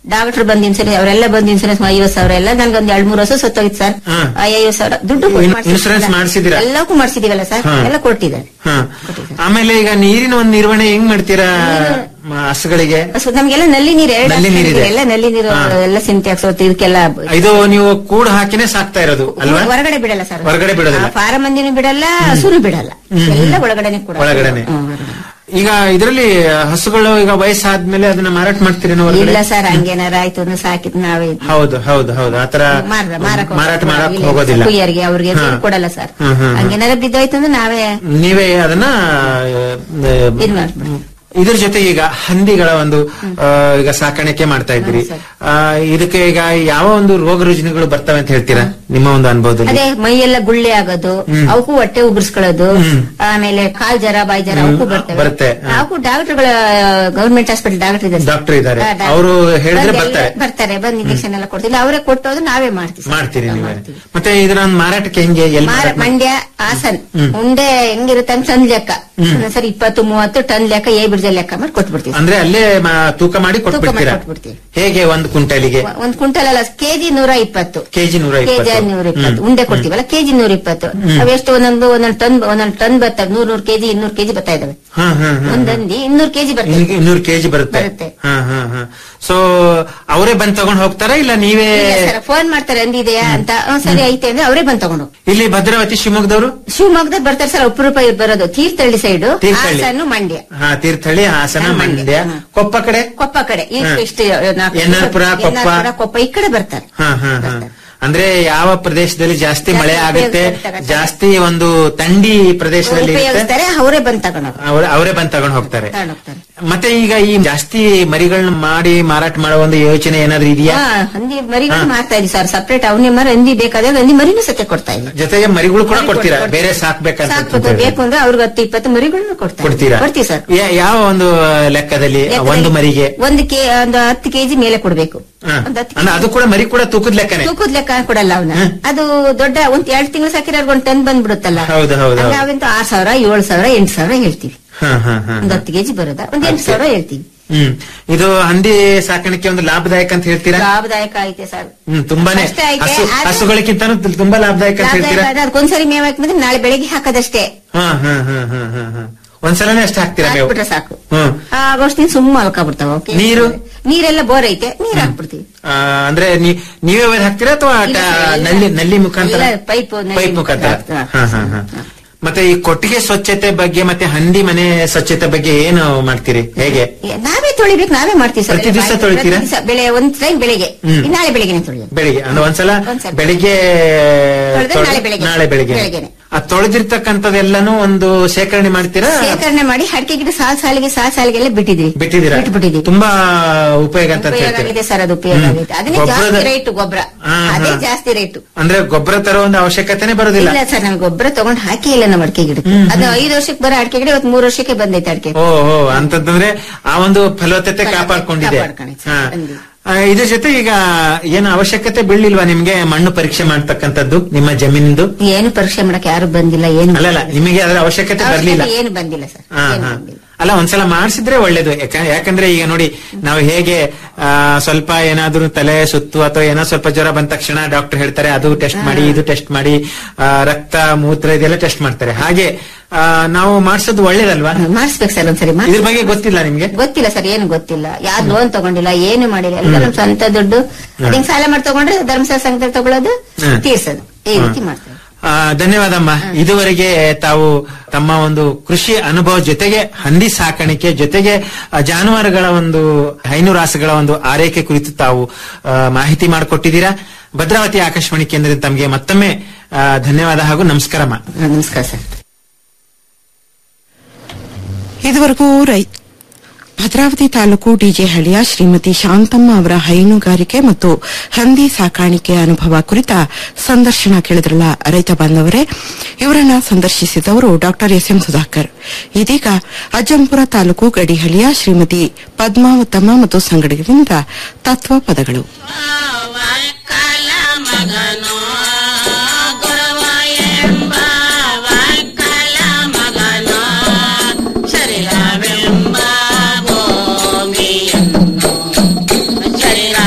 ಡಾಕ್ಟರ್ ಬಂದ್ ಇನ್ಸೂರೆನ್ಸ್ ಅವರೆಲ್ಲ ಬಂದ್ ಇನ್ಸೂರೆನ್ಸ್ ಐವತ್ ಸಾವಿರ ಎಲ್ಲ ನನ್ಗೊಂದ್ ಎರಡ್ ಮೂರು ವರ್ಷ ಸತ್ತೋಗಿತ್ತು ಸರ್ ಹಾ. ಐವತ್ ಸಾವಿರ ದುಡ್ಡು ಕೊಟ್ಟು ಇನ್- ಮಾಡ್ಸಿದ್ರಲ್ಲ. ಇನ್ಸೂರೆನ್ಸ್ ಮಾಡ್ಸಿದ್ದೀರಾ? ಎಲ್ಲಕ್ಕೂ ಮಾಡ್ಸಿದೀವಲ್ಲ ಸರ್ ಹಾ. ಎಲ್ಲ ಕೊಟ್ಟಿದ್ದಾರೆ ಹಾ ಆಮೇಲೆ ಈಗ ನೀರಿನ ಒಂದು ನಿರ್ವಹಣೆ ಹೆಂಗ್ ಮಾಡ್ತೀರಾ ಮ- ಹಸುಗಳಿಗೆ ಸೊ ನಮ್ಗೆಲ್ಲ ನಲ್ಲಿ ನೀರು ಎರಡು ನಲ್ಲಿ ನೀರಿದೆ. ಎಲ್ಲ ನಲ್ಲಿ ನೀರು ಹಾ. ಎಲ್ಲ ಸಿಂಟ್ಯಾಕ್ಸ್ ಇದಕ್ಕೆಲ್ಲ ಇದು ನೀವು ಕೂಡು ಹಾಕಿನೇ ಸಾಕ್ತಾ ಇರೋದು ಅಲ್ವಾ ಹೊರಗಡೆ ಬಿಡಲ್ಲ ಸರ್ ಹೊರಗಡೆ ಬಿಡೋದಿಲ್ಲ. ಫಾರಂ ಮಂದಿನೂ ಬಿಡಲ್ಲ ಹಸುನು ಬಿಡಲ್ಲ ಎಲ್ಲ ಒಳಗಡೆನೆ ಕೂಡ ಒಳಗಡೆನೆ ಹ್ಮ್, ಹೊರಗಡೆ. ಈಗ ಇದರಲ್ಲಿ ಹಸುಗಳು ಈಗ ವಯಸ್ಸಾದ್ಮೇಲೆ ಅದನ್ನ ಮಾರಾಟ ಮಾಡ್ತೀರೇನೋ ಹೊರಗಡೆ ಇಲ್ಲ ಸರ್ ಹಂಗೇನಾರ ಆಯ್ತು ಅಂದ್ರೆ ಸಾಕಿದ್ ನಾವೇ ಇದ್ ಹೌದು ಹೌದು ಹೌದು ಆತರ ಮಾರ- ಮಾರಕ್ ಮಾರಾಟ ಹೋಗಲ್ಲ. ಮಾಡಕ್ ಇಲ್ಲ, ಹೋಗೋದಿಲ್ಲ ಕುಯ್ಯರ್ಗೆ ಅವ್ರಿಗೆ ಹಾ. ದುಡ್ಡು ಕೊಡಲ್ಲ ಸರ್ ಹ್ಮ್, ಹ್ಮ್, ಹ್ಮ್. ಹಂಗೇನಾರ ಬಿದ್ದೋಯ್ತು ಅಂದ್ರೆ ನಾವೇ ನೀವೇ ಅದನ್ನ ಆ, ಇದ್ ಮಾಡ್ಬಿಡ್ತೀವಿ. ಇದ್ರ ಜೊತೆ ಈಗ ಹಂದಿಗಳ ಒಂದು ಆ, ಈಗ ಸಾಕಾಣಿಕೆ ಮಾಡ್ತಾ ಇದ್ದೀರಿ ಹಾ, ಸರ್. ಆ, ಇದಕ್ಕೆ ಈಗ ಯಾವ ಒಂದು ರೋಗ ರುಜಿನಗಳು ಬರ್ತವೆ ಅಂತ ಹೇಳ್ತೀರಾ ನಿಮ್ಮ ಒಂದು ಅನುಭವದಲ್ಲಿ ಅದೇ ಮೈಯೆಲ್ಲ ಗುಳ್ಳೆ ಆಗೋದು ಹ್ಮ್. ಅವಕ್ಕೂ ಹೊಟ್ಟೆ ಉಗುರ್ಸ್ಕೊಳ್ಳೋದು ಹ್ಮ್. ಆಮೇಲೆ ಕಾಲ್ ಜರ ಬಾಯಿ ಜರ ಅವಕ್ಕೂ ಬರ್ತವೆ ಬರುತ್ತೆ, ಹಾ. ಅವಕ್ಕೂ ಡಾಕ್ಟರ್ಗಳ ಗವರ್ಮೆಂಟ್ ಹಾಸ್ಪಿಟಲ್ ಡಾಕ್ಟರ್ ಇದೆ ಡಾಕ್ಟರ್ ಇದ್ದಾರೆ. ಹಾ, ಡಾಕ್ಟರ್. ಅವ್ರು ಹೇಳಿದ್ರೆ ಬಂದ್ ಎಲ್ಲ- ಬರ್ತಾರೆ. ಬರ್ತಾರೆ ಬಂದ್ ಇಂಜೆಕ್ಷನ್ ಎಲ್ಲ ಕೊಡ್ತಿಲ್ಲ ಅವರೇ ಕೊಟ್ಟೋದು ನಾವೇ ಮಾಡ್ತೀವಿ ಸರ್. ಮಾಡ್ತೀರಿ ಹಾ, ನೀವೇ ಮಾಡ್ತೀವಿ. ಮತ್ತೆ ಇದರ ಒಂದು ಮಾರಾಟಕ್ಕೆ ಹೆಂಗೆ ಎಲ್ಲಿ ಮಾರ- ಮಾರಾಟ ಮಾಡ್- ಮಂಡ್ಯ ಹಾಸನ್ ಹ್ಮ್. ಉಂಡೆ ಹೆಂಗಿರುತ್ತೆ ಅಂತ ಟನ್ ಲೆಕ್ಕ ಸರ್ ಇಪ್ಪತ್ತು ಮೂವತ್ತು ಟನ್ ಲೆಕ್ಕ ಎ ಬಿಡ್ಜ ಲೆಕ್ಕ ಮಾಡಿ ಕೊಟ್ಬಿಡ್ತೀವಿ ಅಂದ್ರೆ ಅಲ್ಲೇ ಮಾ- ತೂಕ ಮಾಡಿ ತೂಕ ಮಾಡಿ ಕೊಟ್ಬಿಡ್ತೀರಾ ಕೊಟ್ಬಿಡ್ತೀವಿ. ಹೇಗೆ ಒಂದು ಕ್ವಿಂಟಲಿಗೆ ಒಂದ್ ಕ್ವಿಂಟಲ್ ಅಲ್ಲ ಕೆಜಿ ನೂರ ಇಪ್ಪತ್ತು ಕೆಜಿ ನೂರ ಕೆಜಿ ಇಪ್ಪತ್ತು ನೂರ ಇಪ್ಪತ್ತು ಹ್ಮ್. ಉಂಡೆ ಕೊಡ್ತೀವಲ್ಲ ಕೆಜಿ ನೂರ ಇಪ್ಪತ್ತು ಅವೆಷ್ಟು ಒಂದೊಂದು ಒಂದೊಂದು ಟನ್ ಒಂದೊಂದು ಟನ್ ಬರ್ತವೆ ನೂರ್ ನೂರ್ ಕೆಜಿ ಇನ್ನೂರು ಕೆಜಿ ಬರ್ತಾ ಇದಾವೆ ಹಾ ಹಾ ಹಾ ಒಂದಂದಿ ಇನ್ನೂರು ಕೆಜಿ ಬರ್ತದೆ ಇನ್ನೂರು- ಇನ್ನೂರು ಕೆಜಿ ಬರುತ್ತೆ ಬರುತ್ತೆ. ಹಾ ಹಾ ಹಾ ಸೊ ಅವರೇ ಬಂದ್ ತಗೊಂಡ್ ಹೋಗ್ತಾರಾ ಇಲ್ಲ ನೀವೇ ಫೋನ್ ಮಾಡ್ತಾರೆ ಅಂದಿದೆಯಾ ಅಂತ ಹ್ಮ್, ಸರಿ ಐತೆ ಅಂದ್ರೆ ಅವರೇ ಬಂದ್ ತಗೊಂಡು ಹೋಗ್ತಾರೆ. ಇಲ್ಲಿ ಭದ್ರಾವತಿ ಶಿವಮೊಗ್ಗದವರು ಶಿವಮೊಗ್ಗದಾಗ ಬರ್ತಾರೆ ಸರ್ ಅಪರೂಪ ಇವ್ರು ಬರೋದು ತೀರ್ಥಹಳ್ಳಿ ಸೈಡ್ ತೀರ್ಥಹಳ್ಳಿ. ಹಾಸನ್ನು ಮಂಡ್ಯ ಹಾ ತೀರ್ಥಹಳ್ಳಿ ಹಾಸನ ಹಾ, ಮಂಡ್ಯ. ಮಂಡ್ಯ ಹಾ. ಕೊಪ್ಪ ಕಡೆ ಕೊಪ್ಪ ಕಡೆ ಇಷ್ಟು ಹಾ. ಇಷ್ಟು ನಾಲ್ಕು ಎನ್ನಾರ್ಪುರ, ಕೊಪ್ಪ. ಎನ್ನಾರ್ಪುರ, ಕೊಪ್ಪ ಈ ಕಡೆ ಬರ್ತಾರೆ ಹಾ ಹಾ ಹಾ ಬರ್ತಾರೆ. ಅಂದ್ರೆ ಯಾವ ಪ್ರದೇಶದಲ್ಲಿ ಜಾಸ್ತಿ ಮಳೆ ಜಾಸ್ತಿ ಆಗುತ್ತೆ ಉಪಯೋಗಿಸ್ತಾರೆ. ಜಾಸ್ತಿ ಒಂದು ತಂಡಿ ಪ್ರದೇಶದಲ್ಲಿ ಇರುತ್ತೆ ಉಪಯೋಗಿಸ್ತಾರೆ ಅವರೇ ಬಂದ್ ತಗೊಂಡು ಅವ್ರ- ಅವರೇ ಬಂದ್ ತಗೊಂಡ್ ಹೋಗ್ತಾರೆ ತಗೊಂಡ್ ಹೋಗ್ತಾರೆ ಮತ್ತೆ ಈಗ ಈ ಜಾಸ್ತಿ ಮರಿಗಳನ್ನ ಮಾಡಿ ಮಾರಾಟ ಮಾಡೋ ಒಂದು ಯೋಚನೆ ಏನಾದ್ರೂ ಇದೆಯಾ ಹಾ ಹಂದಿ ಮರಿಗಳು ಹಾ. ಮಾಡ್ತಾ ಇದೀವಿ ಸರ್ ಸಪ್ರೇಟ್ ಅವನೇ ಮರ ಹಂದಿ ಬೇಕಾದಾಗ ಹಂದಿ ಮರಿನೂ ಸತ್ಯ ಕೊಡ್ತಾ ಇದ್ವಿ ಜೊತೆಗೆ ಮರಿಗಳು ಕೂಡ ಮರಿ ಕೊಡ್ತೀರಾ ಕೊಡ್ತೀವಿ. ಬೇರೆ ಸಾಕ್ಬೇಕಂತ ಸಾಕ್ಬೇಕು ಬೇಕು ಅಂದ್ರೆ ಅವ್ರಿಗೆ ಹತ್ತು ಇಪ್ಪತ್ತು ಮರಿಗಳನ್ನು ಕೊಡ್ತಾರೆ ಕೊಡ್ತೀರಾ ಕೊಡ್ತೀವಿ ಸರ್ ಯಾ- ಯಾವ ಒಂದು ಲೆಕ್ಕದಲ್ಲಿ ಒಂದು ಮರಿಗೆ ಒಂದು ಕೆ ಒಂದು ಹತ್ತು ಕೆಜಿ ಮೇಲೆ ಕೊಡ್ಬೇಕು ಹಾ. ಒಂದು ಹತ್ತು ಅಂದ್ರೆ ಅದು ಕೂಡ ಮರಿ ಕೂಡ ತೂಕದ ಲೆಕ್ಕನೆ ತೂಕದ ಲೆಕ್ಕ ಕೊಡಲ್ಲ ಅವನ ಹಾ. ಅದು ದೊಡ್ಡ ಒಂದ್ ಎರಡ್ ತಿಂಗಳು ಸಾಕಿರೋರ್ಗೆ ಒಂದ್ ಟನ್ ಬಂದ್ಬಿಡುತ್ತಲ್ಲ ಹೌದು, ಹೌದು, ಹೌದು. ನಾವಂತೂ ಆರ್ ಸಾವಿರ ಏಳು ಸಾವಿರ ಎಂಟು ಸಾವಿರ ಹೇಳ್ತೀವಿ ಹಾ ಹಾ ಹಾ ಒಂದ್ ಹತ್ತು ಕೆಜಿ ಬರೋದ ಒಂದ್ ಎಂಟು ಸಾವಿರ ಹೇಳ್ತೀವಿ ಹ್ಮ್ ಇದು ಹಂದಿ ಸಾಕಾಣಿಕೆ ಒಂದು ಲಾಭದಾಯಕ ಅಂತ ಹೇಳ್ತೀರಾ ಲಾಭದಾಯಕ ಐತೆ ಸರ್ ಹ್ಮ್ ತುಂಬಾನೇ ಅಷ್ಟೇ ಐತೆ, ಹಸು ಆದ್ರೆ- ಹಸುಗಳಿಗಿಂತಾನು ತು- ತುಂಬಾ ಲಾಭದಾಯಕ ಅಂತ ಹೇಳ್ತೀರಾ ಲಾಭದಾಯಕ ಅದಕ್ಕೊಂದ್ಸರಿ ಮೇವ್ ಹಾಕಿದ್ರೆ ನಾಳೆ ಬೆಳಿಗ್ಗೆ ಹಾಕೋದಷ್ಟೇ ಹಾ ಹಾ ಹಾ ಹಾ ಹಾ ಹಾ ಒಂದ್ಸಲನೇ ಅಷ್ಟು ಹಾಕ್ತೀರಾ ನೀವು ಹಾಕ್ಬಿಟ್ರೆ ಸಾಕು ಹ್ಮ್ ಆಗೋಷ್ಟಿನ ಸುಮ್ಮ ಮಲ್ಕೊಬಿಡ್ತಾವ ಅವಕ್ಕೆ. ನೀರು? ನೀರೆಲ್ಲ ಬೋರ್ ಐತೆ ನೀರ್ ಹಾಕ್ಬಿಡ್ತೀವಿ ಆ, ಅಂದ್ರೆ ನೀ- ನೀವೇ ಒಯ್ದು ಹಾಕ್ತೀರಾ ಅಥವಾ ಇಲ್ಲ ಟ- ಸರ್, ಇಲ್ಲ. ನಲ್ಲಿ ನಲ್ಲಿ ಮುಖಾಂತರ ಇಲ್ಲ, ಪೈಪು, ನಲ್ಲಿ ಪೈಪ್ ಮುಖಾಂತರ ಮುಖಾಂತರ. ಹಾ ಹಾ ಹಾ ಮತ್ತೆ ಈ ಕೊಟ್ಟಿಗೆ ಸ್ವಚ್ಛತೆ ಬಗ್ಗೆ ಮತ್ತೆ ಹಂದಿ ಮನೆ ಸ್ವಚ್ಛತೆ ಬಗ್ಗೆ ಏನು ಮಾಡ್ತೀರಿ ಹೇಗೆ ಏ, ನಾವೇ ತೊಳಿಬೇಕು ನಾವೇ ಮಾಡ್ತೀವಿ ಸರ್ ಪ್ರತಿ ದಿವ್ಸ ಪ್ರತಿ ತೊಳಿತೀರಾ? ದಿವ್ಸ ಬೆಳೆ ಒಂದ್ ಟೈಮ್ ಬೆಳಿಗ್ಗೆ ಹ್ಮ್. ಇನ್ನು ನಾಳೆ ಬೆಳಿಗ್ಗೆನೆ ತೊಳೆಯೋದು ಬೆಳಿಗ್ಗೆ ಅಂದ್ರೆ ಒಂದ್ಸಲ ಒಂದ್ಸಲ. ಬೆಳಿಗ್ಗೆ ತೊಳ್ದ್ರೆ ತೊಳ್ದು- ನಾಳೆ ಬೆಳಿಗ್ಗೆ. ನಾಳೆ ಬೆಳಿಗ್ಗೆ ಬೆಳಿಗ್ಗೆನೆ. ಆ ತೊಳೆದಿರ್ತಕ್ಕಂಥದ್ದೆಲ್ಲಾನು ಒಂದು ಶೇಖರಣೆ ಮಾಡ್ತೀರಾ ಶೇಖರಣೆ ಮಾಡಿ ಅಡಿಕೆ ಗಿಡ ಸಾಲ್ ಸಾಲಿಗೆ ಸಾಲ್ ಸಾಲಿಗೆಲ್ಲ ಬಿಟ್ಟಿದ್ವಿ ಬಿಟ್ಟಿದ್ದೀರಾ ಬಿಟ್ಬಿಟ್ಟಿದೀವಿ ತುಂಬಾ ಉಪಯೋಗ ಅಂತ ಉಪಯೋಗ ಹೇಳ್ತೀರಾ ಆಗಿದೆ ಸರ್ ಅದು ಉಪಯೋಗ ಹ್ಮ್. ಆಗೈತೆ ಅದನ್ನೇ ಗೊಬ್ಬರದ- ಜಾಸ್ತಿ ರೇಟು ಗೊಬ್ಬರ ಹಾ, ಅದೇ ಹಾ. ಜಾಸ್ತಿ ರೇಟು ಅಂದ್ರೆ ಗೊಬ್ಬರ ತರೋ ಒಂದು ಅವಶ್ಯಕತೆನೆ ಬರೋದಿಲ್ಲ ಇಲ್ಲ ಸರ್ ನಮ್ಗೆ ಗೊಬ್ಬರ ತಗೊಂಡ್ ಹಾಕಿ ಇಲ್ಲ ನಮ್ಮ ಅಡಿಕೆ ಗಿಡಕ್ಕೆ ಅದು ಐದು ವರ್ಷಕ್ಕೆ ಬರೋ ಅಡಿಕೆ ಗಿಡ ಇವತ್ತು ಮೂರು ವರ್ಷಕ್ಕೆ ಬಂದೈತೆ ಅಡಿಕೆ ಓ ಓ ಅಂತಂದ್ರೆ ಆ ಒಂದು ಫಲವತ್ತತೆ ಫಲವತ್ತತೆ ಕಾಪಾಡ್ಕೊಂಡಿದೆ ಕಾಪಾಡ್ಕೊಂಡಿದೆ, ಹಾ. ಬಂದಿದೆ. ಆ, ಇದ್ರ ಜೊತೆ ಈಗ ಏನು ಅವಶ್ಯಕತೆ ಬೀಳಿಲ್ವಾ ನಿಮ್ಗೆ ಮಣ್ಣು ಪರೀಕ್ಷೆ ಮಾಡ್ತಕ್ಕಂಥದ್ದು ನಿಮ್ಮ ಜಮೀನಿಂದು ಏನು ಪರೀಕ್ಷೆ ಮಾಡಕ್ ಯಾರು ಬಂದಿಲ್ಲ ಏನು ಅಲ್ಲಲ್ಲ ನಿಮಗೆ ಅದರ ಅವಶ್ಯಕತೆ ಬರ್ಲಿಲ್ಲ ಅವಶ್ಯಕತೆ ಏನು ಬಂದಿಲ್ಲ ಸರ್ ಹಾ, ಏನು ಹಾ. ಬಂದಿಲ್ಲ ಅಲ್ಲ ಒಂದ್ಸಲ ಮಾಡಿಸಿದ್ರೆ ಒಳ್ಳೇದು ಯಾಕ- ಯಾಕಂದ್ರೆ ಈಗ ನೋಡಿ ನಾವು ಹೇಗೆ ಆ, ಸ್ವಲ್ಪ ಏನಾದ್ರೂ ತಲೆ ಸುತ್ತು ಅಥವಾ ಏನೋ ಸ್ವಲ್ಪ ಜ್ವರ ಬಂದ ತಕ್ಷಣ ಡಾಕ್ಟರ್ ಹೇಳ್ತಾರೆ ಅದು ಟೆಸ್ಟ್ ಮಾಡಿ ಇದು ಟೆಸ್ಟ್ ಮಾಡಿ ಆ, ರಕ್ತ ಮೂತ್ರ ಇದೆಲ್ಲ ಟೆಸ್ಟ್ ಮಾಡ್ತಾರೆ ಹಾಗೆ ಆ, ನಾವು ಮಾಡಿಸೋದು ಒಳ್ಳೇದಲ್ವಾ ಮಾಡಿಸ್ಬೇಕು ಸರ್ ಒಂದ್ಸರಿ ಮಾಡ್ಸಿ- ಇದ್ರ ಬಗ್ಗೆ ಗೊತ್ತಿಲ್ಲ ನಿಮ್ಗೆ ಗೊತ್ತಿಲ್ಲ ಸರ್ ಏನು ಗೊತ್ತಿಲ್ಲ ಯಾವ್ದು ಲೋನ್ ತಗೊಂಡಿಲ್ಲ ಏನು ಮಾಡಿಲ್ಲ ಎಲ್ಲ ನಮ್ ಸ್ವಂತ ದುಡ್ಡು ಅದಿಂಗ್ ಸಾಲ ಮಾಡಿ ತಗೊಂಡ್ರೆ ಧರ್ಮಸ್ಥಳ ಸಂಘದಲ್ಲಿ ತಗೊಳ್ಳೋದು ಹ್ಮ್. ತೀರ್ಸೋದು ಈ ರೀತಿ ಮಾಡ್ತಾರೆ ಆ, ಧನ್ಯವಾದಮ್ಮ ಇದುವರೆಗೆ ತಾವು ತಮ್ಮ ಒಂದು ಕೃಷಿ ಅನುಭವ ಜೊತೆಗೆ ಹಂದಿ ಸಾಕಾಣಿಕೆ ಜೊತೆಗೆ ಆ, ಜಾನುವಾರುಗಳ ಒಂದು ಹೈನುರಾಸುಗಳ ಒಂದು ಆರೈಕೆ ಕುರಿತು ತಾವು ಆ, ಮಾಹಿತಿ ಮಾಡಿಕೊಟ್ಟಿದ್ದೀರಾ ಭದ್ರಾವತಿ ಆಕಾಶವಾಣಿ ಕೇಂದ್ರದಿಂದ ತಮಗೆ ಮತ್ತೊಮ್ಮೆ ಆ, ಧನ್ಯವಾದ ಹಾಗೂ ನಮಸ್ಕಾರಮ್ಮ ಹಾ, ನಮಸ್ಕಾರ ಸರ್ ಇದುವರೆಗೂ ರೈ ಭದ್ರಾವತಿ ತಾಲೂಕು ಡಿಜೆಹಳ್ಳಿಯ ಶ್ರೀಮತಿ ಶಾಂತಮ್ಮ ಅವರ ಹೈನುಗಾರಿಕೆ ಮತ್ತು ಹಂದಿ ಸಾಕಾಣಿಕೆ ಅನುಭವ ಕುರಿತ ಸಂದರ್ಶನ ಕೇಳಿದ್ರಲ್ಲ ರೈತ ಬಾಂಧವರೇ ಇವರನ್ನ ಸಂದರ್ಶಿಸಿದವರು ಡಾಕ್ಟರ್ ಎಸ್ ಎಂ ಸುಧಾಕರ್ ಇದೀಗ ಅಜ್ಜಂಪುರ ತಾಲೂಕು ಗಡಿಹಳ್ಳಿಯ ಶ್ರೀಮತಿ ಪದ್ಮಾವತಮ್ಮ ಮತ್ತು ಸಂಗಡಿಗರಿಂದ ತತ್ವ ಪದಗಳು ಶರೀರ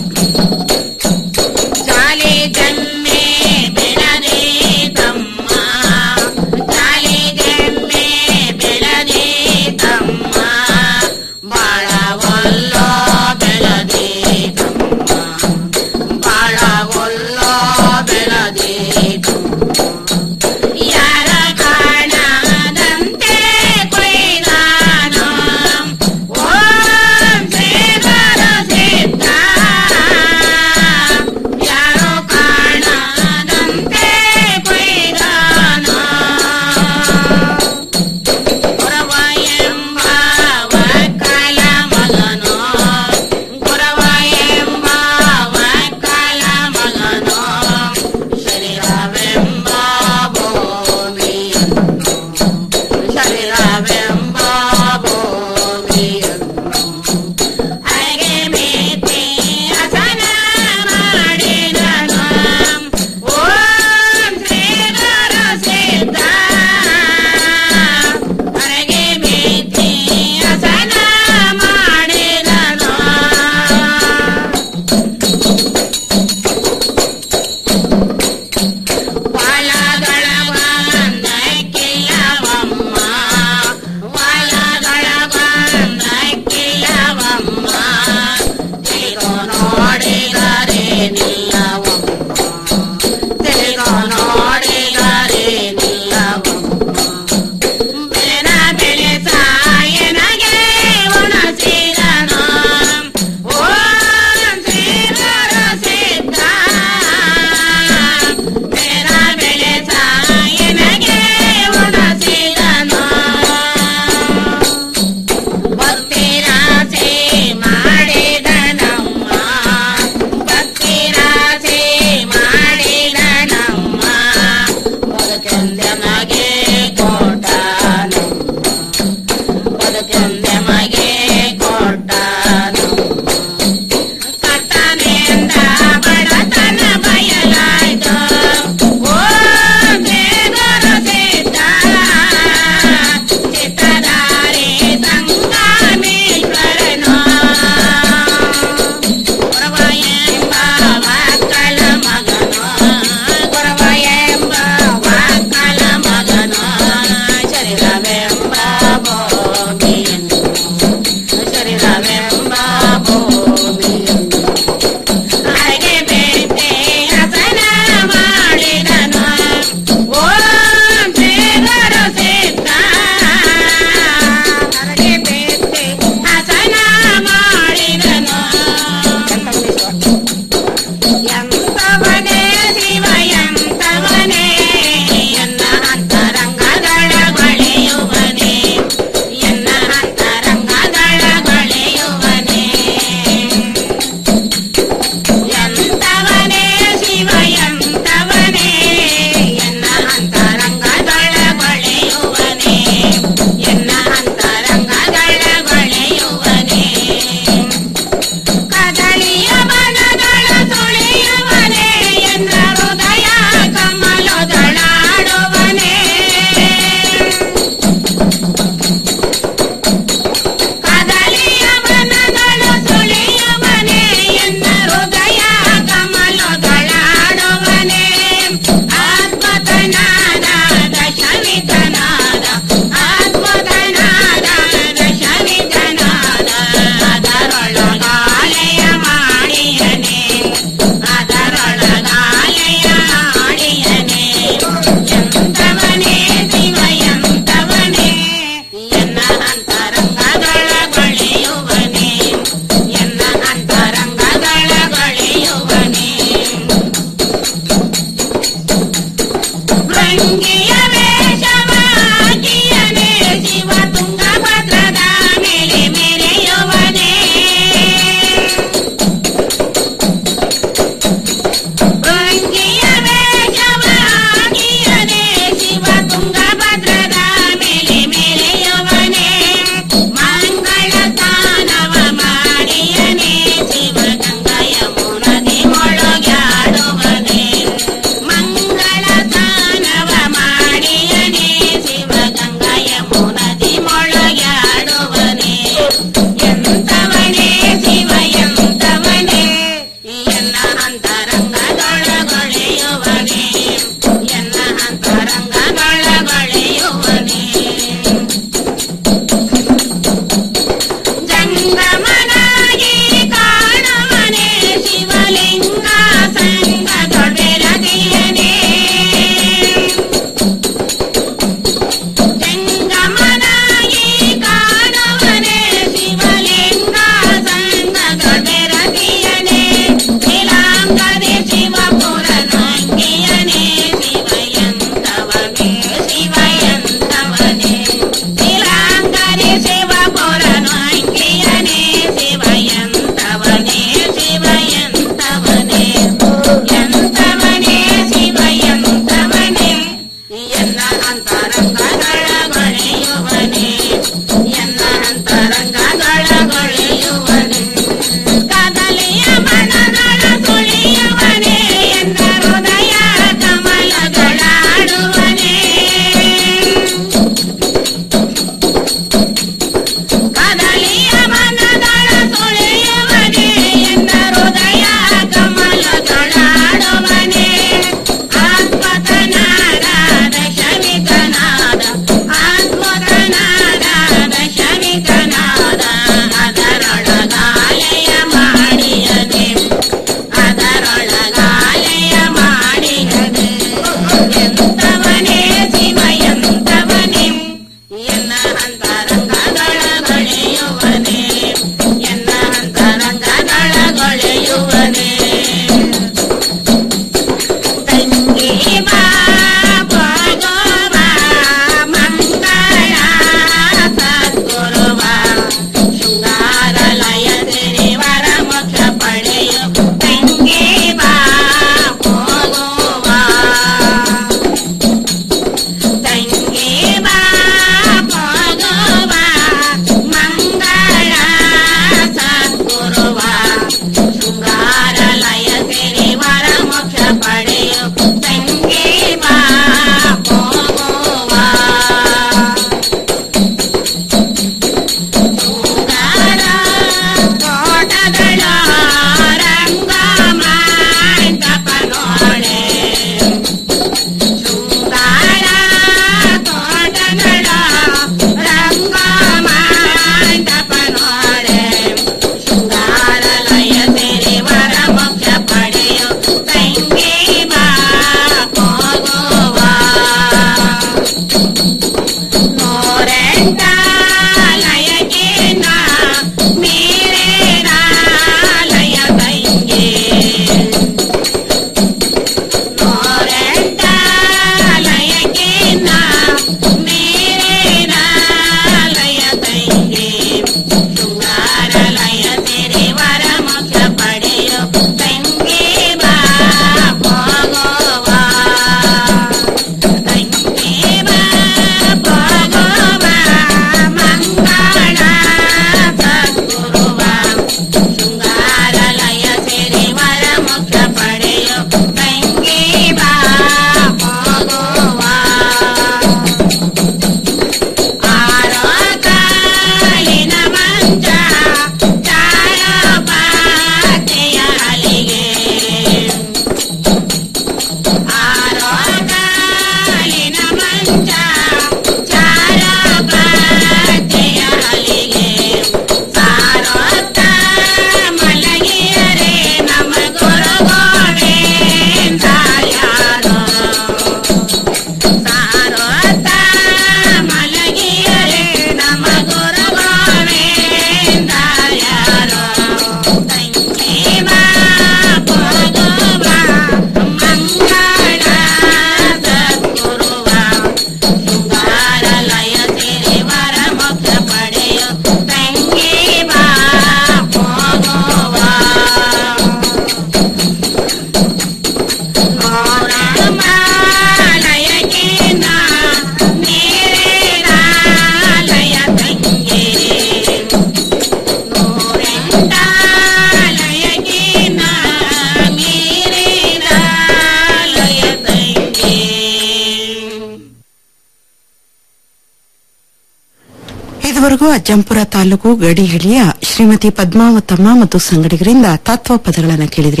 ಇದುವರೆಗೂ ಅಜ್ಜಂಪುರ ತಾಲೂಕು ಗಡಿಹಿಳಿಯ ಶ್ರೀಮತಿ ಪದ್ಮಾವತಮ್ಮ ಮತ್ತು ಸಂಗಡಿಗರಿಂದ ತತ್ವ ಪದಗಳನ್ನು ಕೇಳಿದ್ರಿ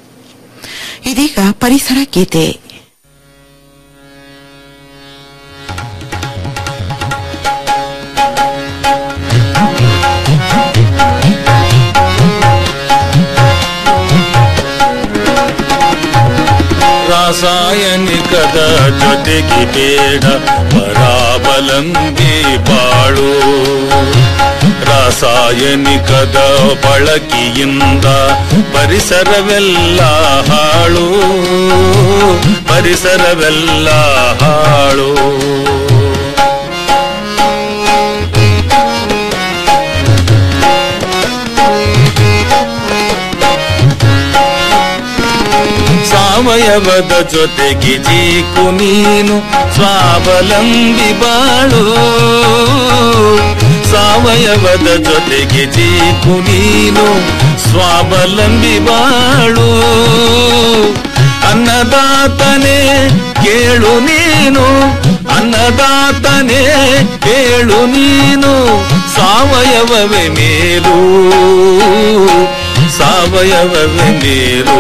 ಇದೀಗ ಪರಿಸರ ಗೀತೆ ರಾಸಾಯನಿಕದ ಜೊತೆಗೆ ಬೇಡ ಪರಾವಲಂಬಿ ಬಾಳು ರಾಸಾಯನಿಕದ ಬಳಕೆಯಿಂದ ಪರಿಸರವೆಲ್ಲ ಹಾಳು ಪರಿಸರವೆಲ್ಲ ಹಾಳು ಸಾವಯವ ಸಾವಯವದ ಜೊತೆಗೆ ಜೀಕು ನೀನು ಸ್ವಾವಲಂಬಿ ಬಾಳು ಸಾವಯವದ ಜೊತೆಗೆ ಜೀಕು ನೀನು ಸ್ವಾವಲಂಬಿ ಬಾಳು ಅನ್ನದಾತನೇ ಕೇಳು ನೀನು ಅನ್ನದಾತನೇ ಕೇಳು ನೀನು ಸಾವಯವವೇ ಮೇಲು ಸಾವಯವವೇ ಮೇಲು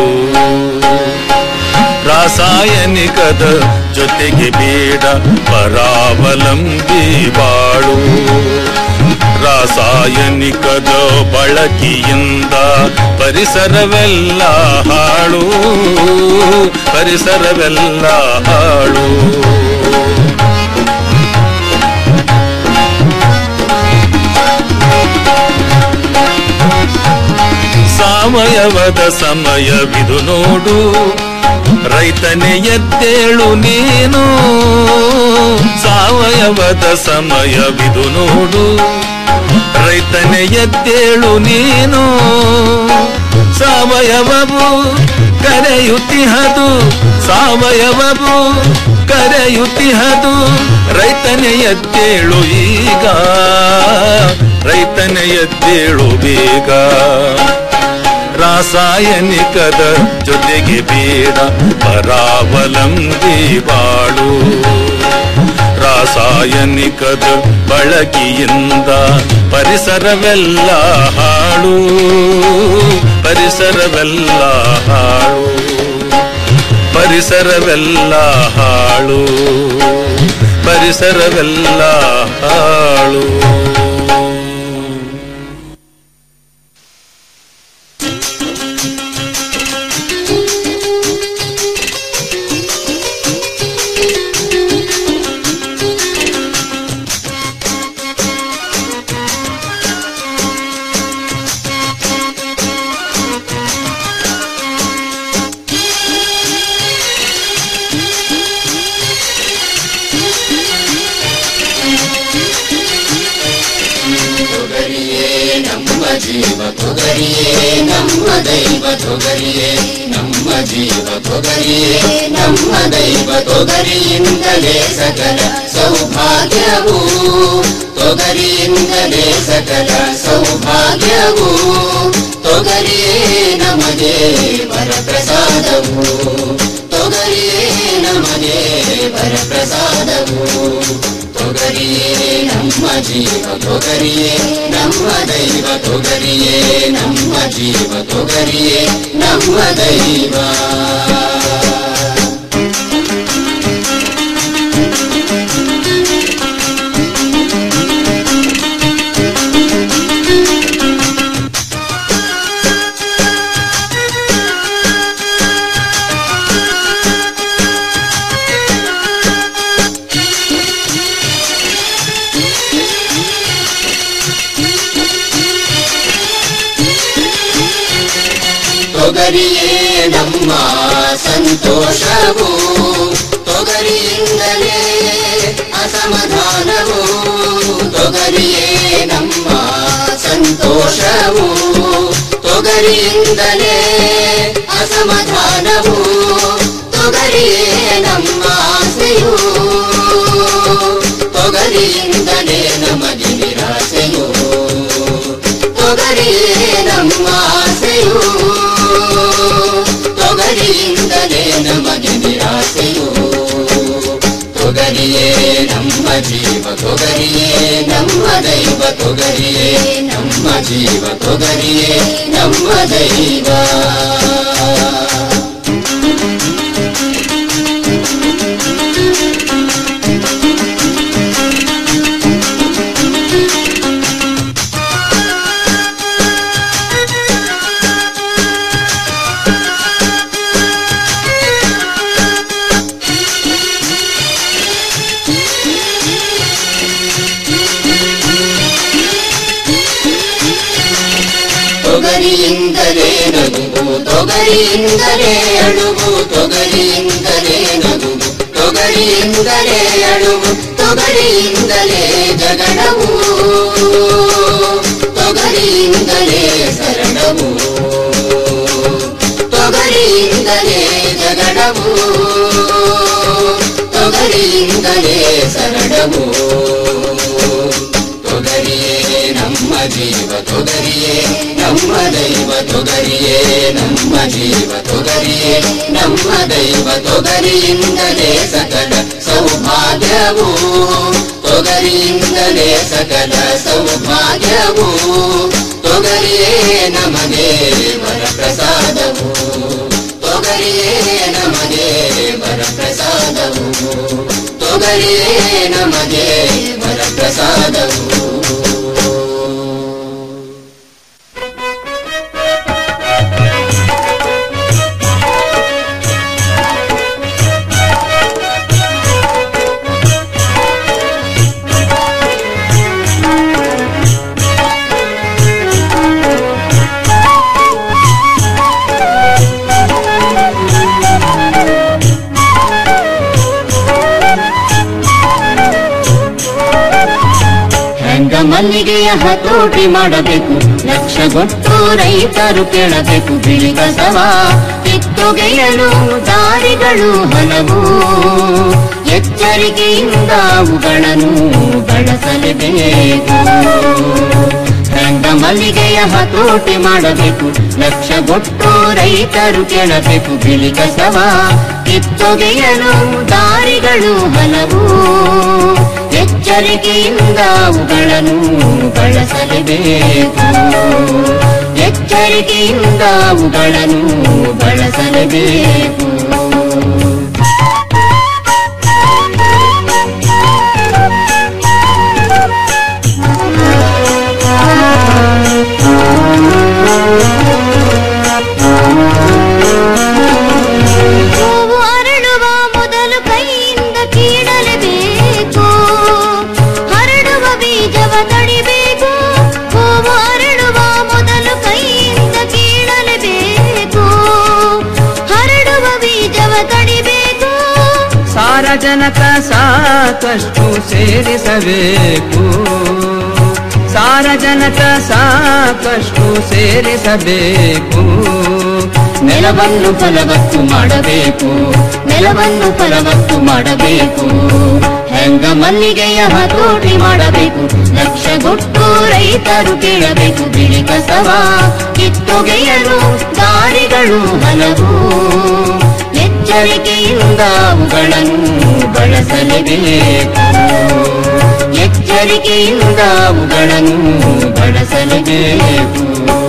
ರಾಸಾಯನಿಕದ ಜೊತೆಗೆ ಬೇಡ ಪರಾವಲಂಬಿ ಬಾಳು ರಾಸಾಯನಿಕದ ಬಳಕೆಯಿಂದ ಪರಿಸರವೆಲ್ಲ ಹಾಳು ಪರಿಸರವೆಲ್ಲ ಹಾಳು ಸಾವಯವದ ಸಮಯವಿದು ನೋಡು ರೈತನೇ ಎದ್ದೇಳು ನೀನು ಸಾವಯವದ ಸಮಯವಿದು ನೋಡು ರೈತನೇ ಎದ್ದೇಳು ನೀನು ಸಾವಯವವು ಕರೆಯುತ್ತಿಹದು ಸಾವಯವವು ಕರೆಯುತ್ತಿಹದು ರೈತನೇ ಎದ್ದೇಳು ಈಗ ರೈತನೇ ಎದ್ದೇಳು ಬೇಗ ರಾಸಾಯನಿಕದ ಜೊತೆಗೆ ಬೇಡ ಪರಾವಲಂಬಿ ಬಾಳು ರಾಸಾಯನಿಕದ ಬಳಕೆಯಿಂದ ಪರಿಸರವೆಲ್ಲ ಹಾಳು ಪರಿಸರವೆಲ್ಲ ಹಾಳು ಪರಿಸರವೆಲ್ಲ ಹಾಳು ಪರಿಸರವೆಲ್ಲ ಹಾಳು ತೊಗರಿಯೇ ನಮ್ಮ ಜೀವ ತೊಗರಿಯೇ ನಮ್ಮ ದೈವ ತೊಗರಿಯೇ ನಮ್ಮ ಜೀವ ತೊಗರಿಯೇ ನಮ್ಮ ದೈವ ತೊಗರಿಯಿಂದಲೇ ಸಕಲ ಸೌಭಾಗ್ಯವು ತೊಗರಿಯಿಂದಲೇ ಸಕಲ ಸೌಭಾಗ್ಯವು ತೊಗರಿಯೇ ನಮಗೆ ವರಪ್ರಸಾದವು ತೊಗರಿಯೇ ನಮಗೆ ವರಪ್ರಸಾದವು ತೊಗರಿಯೇ ನಮ್ಮ ಜೀವ ತೊಗರಿಯೇ ನಮ್ಮ ದೈವ ತೊಗರಿಯೇ ನಮ್ಮ ಜೀವ ತೊಗರಿಯೇ ನಮ್ಮ ದೈವ ತೊಗರಿಯೇ ನಮ್ಮ ಸಂತೋಷವು ತೊಗರಿಯಿಂದಲೇ ಅಸಮಾಧಾನವು ತೊಗರಿಯೇ ನಮ್ಮ ಸಂತೋಷವು ತೊಗರಿಯಿಂದಲೇ ಅಸಮಾಧಾನವು ತೊಗರಿಯೇ ನಮ್ಮ ಆಸೆಯು ತೊಗರಿಯಿಂದಲೇ ನಮಗೆ ನಿರಾಸೆಯು ತೊಗರಿಯೇ ನಮ್ಮ ಆಸೆಯು ತೊಗರಿಯಿಂದಲೇ ನಮಗೆ ನಿರಾಸೆಯು ತೊಗರಿಯೇ ನಮ್ಮ ಜೀವ ತೊಗರಿಯೇ ನಮ್ಮ ದೈವ ತೊಗರಿಯೇ ನಮ್ಮ ಜೀವ ತೊಗರಿಯೇ ನಮ್ಮ ದೈವ ತೊಗರಿಯಿಂದಲೇ ನಗುವು ತೊಗರಿಯಿಂದಲೇ ಅಳುವು ತೊಗರಿಯಿಂದಲೇ ನಗುವು ತೊಗರಿಯಿಂದಲೇ ಅಳುವು ತೊಗರಿಯಿಂದಲೇ ಜಗಳವು ತೊಗರಿಯಿಂದಲೇ ಸರಳವು ತೊಗರಿಯಿಂದಲೇ ಜಗಡವು ತೊಗರಿಯಿಂದಲೇ ಸರಳವು ತೊಗರಿಯೇ ನಮ್ಮ ಜೀವ ತೊಗರಿಯೇ ನಮ್ಮ ದೈವ ತೊಗರಿಯೇ ನಮ್ಮ ಜೀವ ತೊಗರಿಯೇ ನಮ್ಮ ದೈವ ತೊಗರಿಯಿಂದಲೇ ಸಕಲ ಸೌಭಾಗ್ಯವು ತೊಗರಿಯಿಂದಲೇ ಸಕಲ ಸೌಭಾಗ್ಯವು ತೊಗರಿಯೇ ನಮಗೆ ವರಪ್ರಸಾದವು ತೊಗರಿಯೇ ನಮಗೆ ವರಪ್ರಸಾದವು ತೊಗರಿಯೇ ನಮಗೆ ವರಪ್ರಸಾದವು ಹೆಂಗ ಮಲ್ಲಿಗೆಯ ಹತೋಟಿ ಮಾಡಬೇಕು ಲಕ್ಷಗೊಟ್ಟು ರೈತರು ಕೇಳಬೇಕು ಬಿಳಿ ಕಸವ ಕಿತ್ತೊಗೆಯಲು ದಾರಿಗಳು ಹಲವು ಎಚ್ಚರಿಕೆಯಿಂದ ಅವುಗಳನ್ನು ಬಳಸಲೇಬೇಕು ಹೆಂಗ ಮಲ್ಲಿಗೆಯ ಹತೋಟಿ ಮಾಡಬೇಕು ಲಕ್ಷಗೊಟ್ಟು ರೈತರು ಕೇಳಬೇಕು ಬಿಳಿ ಕಸವ ಕಿತ್ತೊಗೆಯಲು ದಾರಿಗಳು ಹಲವು ಎಚ್ಚರಿಕೆಯಿಂದ ಅವುಗಳನ್ನು ಬಳಸಲೇಬೇಕು ಎಚ್ಚರಿಕೆಯಿಂದ ಅವುಗಳನ್ನು ಬಳಸಲೇಬೇಕು ಹೂವು ಅರಳುವ ಮೊದಲು ಕೈಯಿಂದ ಕೀಳಲೇಬೇಕು ಹರಡುವ ಬೀಜವ ತಡಿಬೇಕು ಹೂವು ಅರಳುವ ಮೊದಲು ಕೈಯಿಂದ ಕೀಳಲೇಬೇಕು ಹರಡುವ ಬೀಜವ ತಡಿಬೇಕು ಸಾರಜನಕ ಸಾಕಷ್ಟು ಸೇರಿಸಬೇಕು ಸಾರಜನಕ ಸಾಕಷ್ಟು ಸೇರಿಸಬೇಕು ನೆಲವನ್ನು ಫಲವತ್ತು ಮಾಡಬೇಕು ನೆಲವನ್ನು ಫಲವತ್ತು ಮಾಡಬೇಕು ಹೆಂಗ ಮಲ್ಲಿಗೆಯ ಹತೋಟಿ ಮಾಡಬೇಕು ಲಕ್ಷಗೊಟ್ಟು ರೈತರು ಕೇಳಬೇಕು ಬಿಳಿ ಕಸವ ಕಿತ್ತೊಗೆಯಲು ದಾರಿಗಳು ಹಲವು ಎಚ್ಚರಿಕೆಯಿಂದ ಅವುಗಳನ್ನು ಬಳಸಲೇಬೇಕು ಎಚ್ಚರಿಕೆಯಿಂದ ಅವುಗಳನ್ನು ಬಳಸಲೇಬೇಕು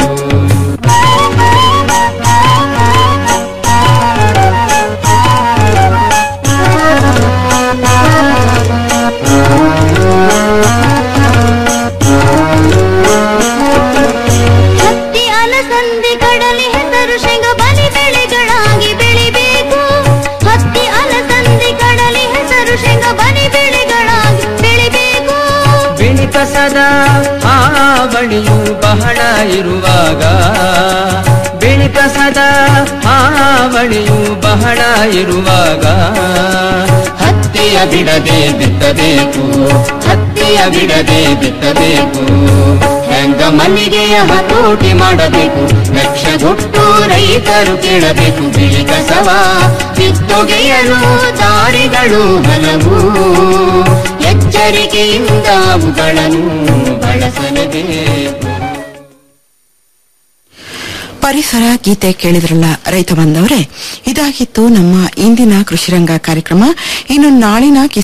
ಹತ್ತಿ ಅಲಸಂದಿ ಕಡಲೆ ಹೆಸರು ಶೇಂಗ ಬಲಿ ಬೆಳೆಗಳಾಗಿ ಬೆಳಿಬೇಕು ಹತ್ತಿ ಅಲಸಂದಿ ಕಡಲೆ ಹೆಸರು ಶೇಂಗ ಬಲಿ ಬೆಳೆಗಳಾಗಿ ಬೆಳಿಬೇಕು ಬಿಳಿ ಕಸದ ಹಾವಳಿಯು ಬಹಳ ಇರುವಾಗ ಬಿಳಿ ಕಸದ ಹಾವಳಿಯು ಬಹಳ ಇರುವಾಗ ಹತ್ತಿಯ ಬಿಡದೆ ಬಿತ್ತಬೇಕು ಹತ್ತಿಯ ಬಿಡದೆ ಬಿತ್ತಬೇಕು ಹೆಂಗ ಮಲ್ಲಿಗೆಯ ಹತೋಟಿ ಮಾಡಬೇಕು ಲಕ್ಷಗೊಟ್ಟು ರೈತರು ಕೇಳಬೇಕು ಬಿಳಿ ಕಸವ ಕಿತ್ತೊಗೆಯಲು ದಾರಿಗಳು ಹಲವು ಎಚ್ಚರಿಕೆಯಿಂದ ಅವುಗಳನ್ನು ಬಳಸಲೇಬೇಕು ಪರಿಸರ ಗೀತೆ ಕೇಳಿದ್ರಲ್ಲ ರೈತ ಬಂದವರೇ ಇದಾಗಿತ್ತು ನಮ್ಮ ಇಂದಿನ ಕೃಷಿರಂಗ ಕಾರ್ಯಕ್ರಮ ಇನ್ನು ನಾಳಿನ